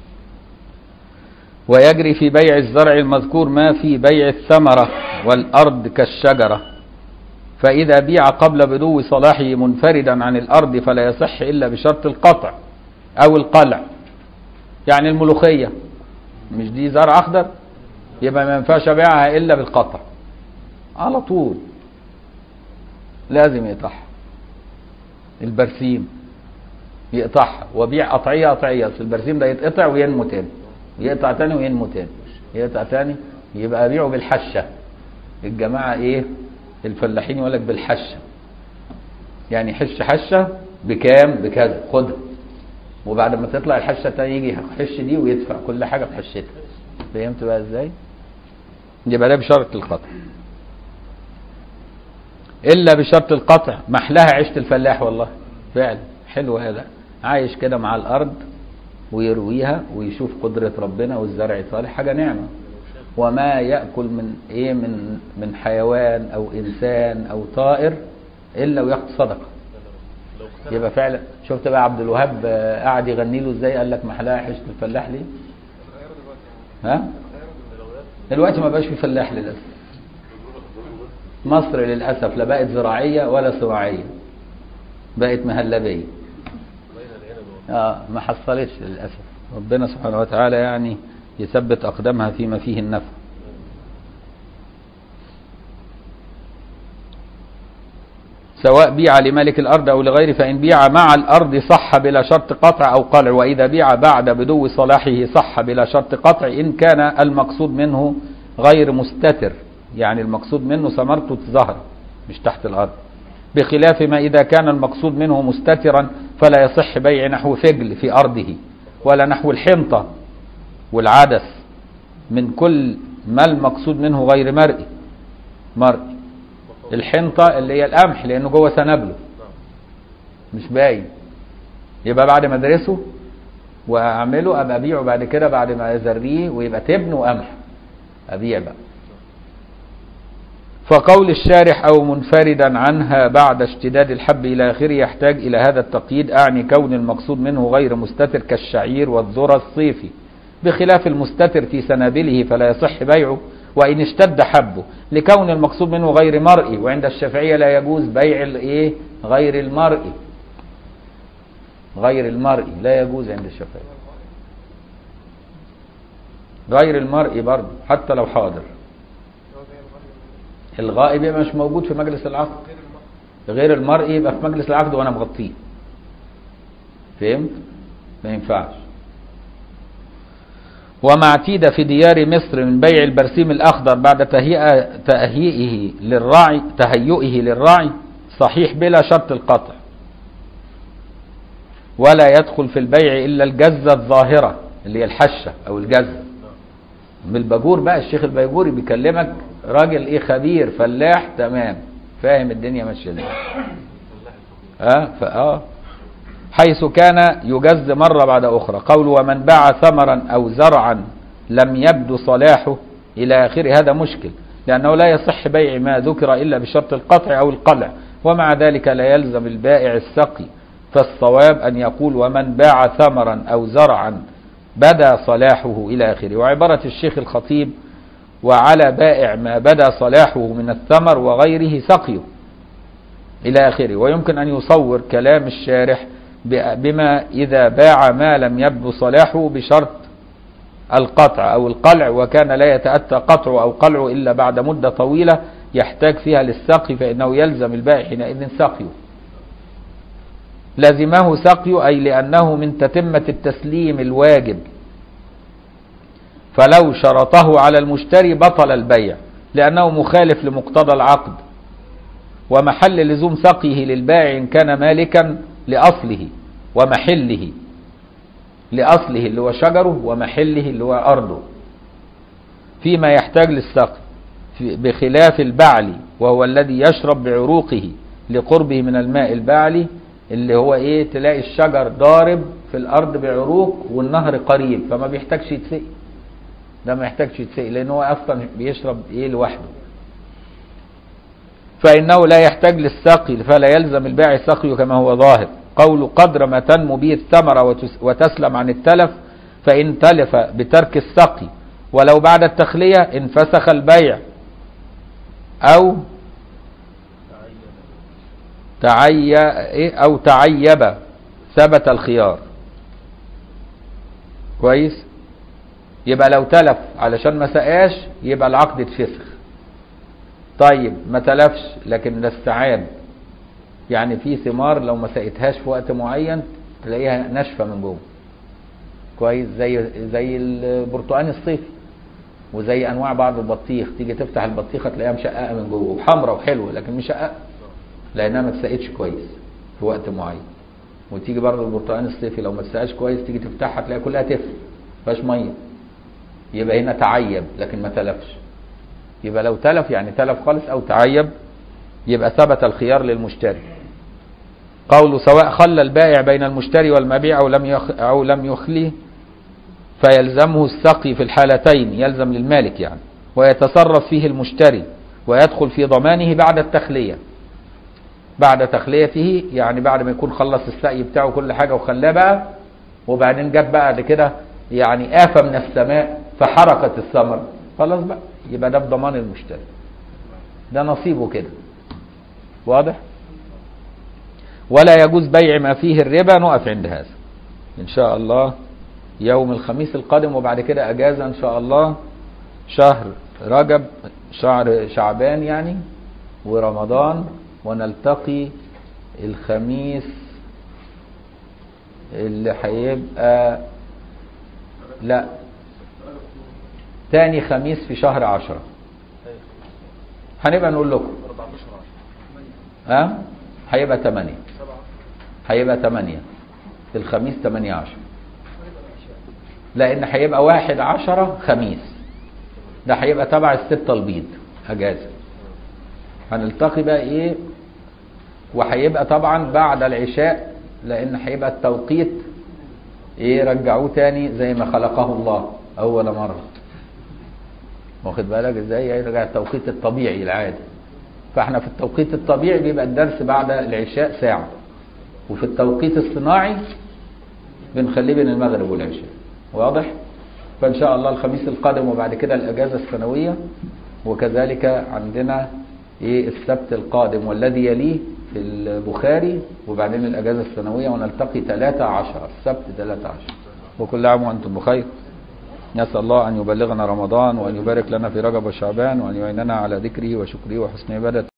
ويجري في بيع الزرع المذكور ما في بيع الثمرة والأرض كالشجرة فإذا بيع قبل بدو صلاحه منفردا عن الأرض فلا يصح إلا بشرط القطع أو القلع يعني الملوخية مش دي زرع أخضر يبقى ما ينفعش أبيعها إلا بالقطع على طول لازم يقطعها البرسيم يقطعها وبيع قطعيه قطعيه اصل البرسيم ده يتقطع وينمو تاني يقطع تاني وينمو تاني يقطع تاني يبقى بيعه بالحشه الجماعه ايه الفلاحين يقول لك بالحشه يعني حش حشه بكام بكذا خدها وبعد ما تطلع الحشه التانية يجي يحش دي ويدفع كل حاجه بحشتها فهمت بقى ازاي؟ يبقى ده بشرط القطع الا بشرط القطع محلها عيشه الفلاح والله فعلا حلو هذا عايش كده مع الارض ويرويها ويشوف قدره ربنا والزرع صالح حاجه نعمه وما ياكل من ايه من من حيوان او انسان او طائر الا وياخد صدقه يبقى فعلا شفت بقى عبد الوهاب آه، قعد يغني له ازاي قال لك محلاها عيشه الفلاح ليه؟ ها؟ دلوقتي ما بقاش في فلاح للاسف مصر للاسف لا بقت زراعيه ولا صناعيه بقت مهلبيه اه ما حصلتش للاسف ربنا سبحانه وتعالى يعني يثبت اقدامها فيما فيه النفع سواء بيع لملك الأرض أو لغيره فإن بيع مع الأرض صح بلا شرط قطع أو قلع وإذا بيع بعد بدو صلاحه صح بلا شرط قطع إن كان المقصود منه غير مستتر يعني المقصود منه ثمرته ظهر مش تحت الأرض بخلاف ما إذا كان المقصود منه مستترا فلا يصح بيع نحو فجل في أرضه ولا نحو الحنطة والعدس من كل ما المقصود منه غير مرئي مرئي الحنطة اللي هي القمح لأنه جوه سنابله مش باين يبقى بعد ما ادرسه واعمله ابقى ابيعه بعد كده بعد ما ازريه ويبقى تبن وقمح ابيع بقى فقول الشارح او منفردا عنها بعد اشتداد الحب الى اخره يحتاج الى هذا التقييد اعني كون المقصود منه غير مستتر كالشعير والذرة الصيفي بخلاف المستتر في سنابله فلا يصح بيعه وان اشتد حبه لكون المقصود منه غير مرئي وعند الشافعيه لا يجوز بيع الايه غير المرئي غير المرئي لا يجوز عند الشافعيه غير المرئي برضه حتى لو حاضر الغائب يبقى مش موجود في مجلس العقد غير المرئي يبقى في مجلس العقد وانا مغطيه فهمت ما ينفعش وما اعتيد في ديار مصر من بيع البرسيم الأخضر بعد تهيئة تهيئه للراعي تهيئه للراعي صحيح بلا شرط القطع ولا يدخل في البيع إلا الجزة الظاهرة اللي هي الحشة أو الجزة بالباجور بقى الشيخ البيجوري بيكلمك راجل ايه خبير فلاح تمام فاهم الدنيا ماشيه ازاي اه فاه حيث كان يجز مرة بعد أخرى قول ومن باع ثمرا أو زرعا لم يبدو صلاحه إلى آخره هذا مشكل لأنه لا يصح بيع ما ذكر إلا بشرط القطع أو القلع ومع ذلك لا يلزم البائع السقي فالصواب أن يقول ومن باع ثمرا أو زرعا بدا صلاحه إلى آخره وعبارة الشيخ الخطيب وعلى بائع ما بدا صلاحه من الثمر وغيره سقيه إلى آخره ويمكن أن يصور كلام الشارح بما إذا باع ما لم يبدو صلاحه بشرط القطع أو القلع وكان لا يتأتى قطعه أو قلعه إلا بعد مدة طويلة يحتاج فيها للسقي فإنه يلزم البائع حينئذ سقيه لزمه سقيه أي لأنه من تتمة التسليم الواجب فلو شرطه على المشتري بطل البيع لأنه مخالف لمقتضى العقد ومحل لزوم سقيه للبائع إن كان مالكا لأصله ومحله لأصله اللي هو شجره ومحله اللي هو أرضه فيما يحتاج للسقي بخلاف البعل وهو الذي يشرب بعروقه لقربه من الماء البعلي اللي هو ايه تلاقي الشجر ضارب في الارض بعروق والنهر قريب فما بيحتاجش يتسقي ده ما يحتاجش يتسقي لان هو اصلا بيشرب ايه لوحده فانه لا يحتاج للسقي فلا يلزم البائع سقيه كما هو ظاهر قول قدر ما تنمو به الثمرة وتسلم عن التلف فإن تلف بترك السقي ولو بعد التخلية انفسخ البيع أو تعي أو تعيب ثبت الخيار كويس يبقى لو تلف علشان ما سقاش يبقى العقد اتفسخ طيب ما تلفش لكن ده استعاد يعني في ثمار لو ما سقيتهاش في وقت معين تلاقيها ناشفه من جوه كويس زي زي البرتقال الصيفي وزي انواع بعض البطيخ تيجي تفتح البطيخه تلاقيها مشققه من جوه وحمراء وحلوه لكن مشققه لانها ما اتسقتش كويس في وقت معين وتيجي برضه البرتقال الصيفي لو ما اتسقاش كويس تيجي تفتحها تلاقيها كلها تفل ما فيهاش ميه يبقى هنا تعيب لكن ما تلفش يبقى لو تلف يعني تلف خالص او تعيب يبقى ثبت الخيار للمشتري قوله سواء خلى البائع بين المشتري والمبيع او لم يخ او لم يخلي فيلزمه السقي في الحالتين يلزم للمالك يعني ويتصرف فيه المشتري ويدخل في ضمانه بعد التخليه بعد تخليته يعني بعد ما يكون خلص السقي بتاعه كل حاجه وخلاه بقى وبعدين جت بعد كده يعني آفة من السماء فحرقت الثمر خلاص بقى يبقى ده بضمان المشتري ده نصيبه كده واضح ولا يجوز بيع ما فيه الربا نقف عند هذا ان شاء الله يوم الخميس القادم وبعد كده اجازه ان شاء الله شهر رجب شهر شعبان يعني ورمضان ونلتقي الخميس اللي هيبقى لا تاني خميس في شهر عشرة هنبقى نقول لكم ها هيبقى تمانية هيبقى تمانية الخميس تمانية عشر لان هيبقى واحد عشرة خميس ده هيبقى تبع الستة البيض اجازة هنلتقي بقى ايه وهيبقى طبعا بعد العشاء لان هيبقى التوقيت ايه رجعوه تاني زي ما خلقه الله اول مرة واخد بالك ازاي يرجع التوقيت الطبيعي العادي فاحنا في التوقيت الطبيعي بيبقى الدرس بعد العشاء ساعة وفي التوقيت الصناعي بنخليه بين المغرب والعشاء واضح فان شاء الله الخميس القادم وبعد كده الاجازة السنوية وكذلك عندنا ايه السبت القادم والذي يليه في البخاري وبعدين الاجازة السنوية ونلتقي 13 السبت 13 وكل عام وانتم بخير نسأل الله أن يبلغنا رمضان وأن يبارك لنا في رجب وشعبان وأن يعيننا على ذكره وشكره وحسن عبادته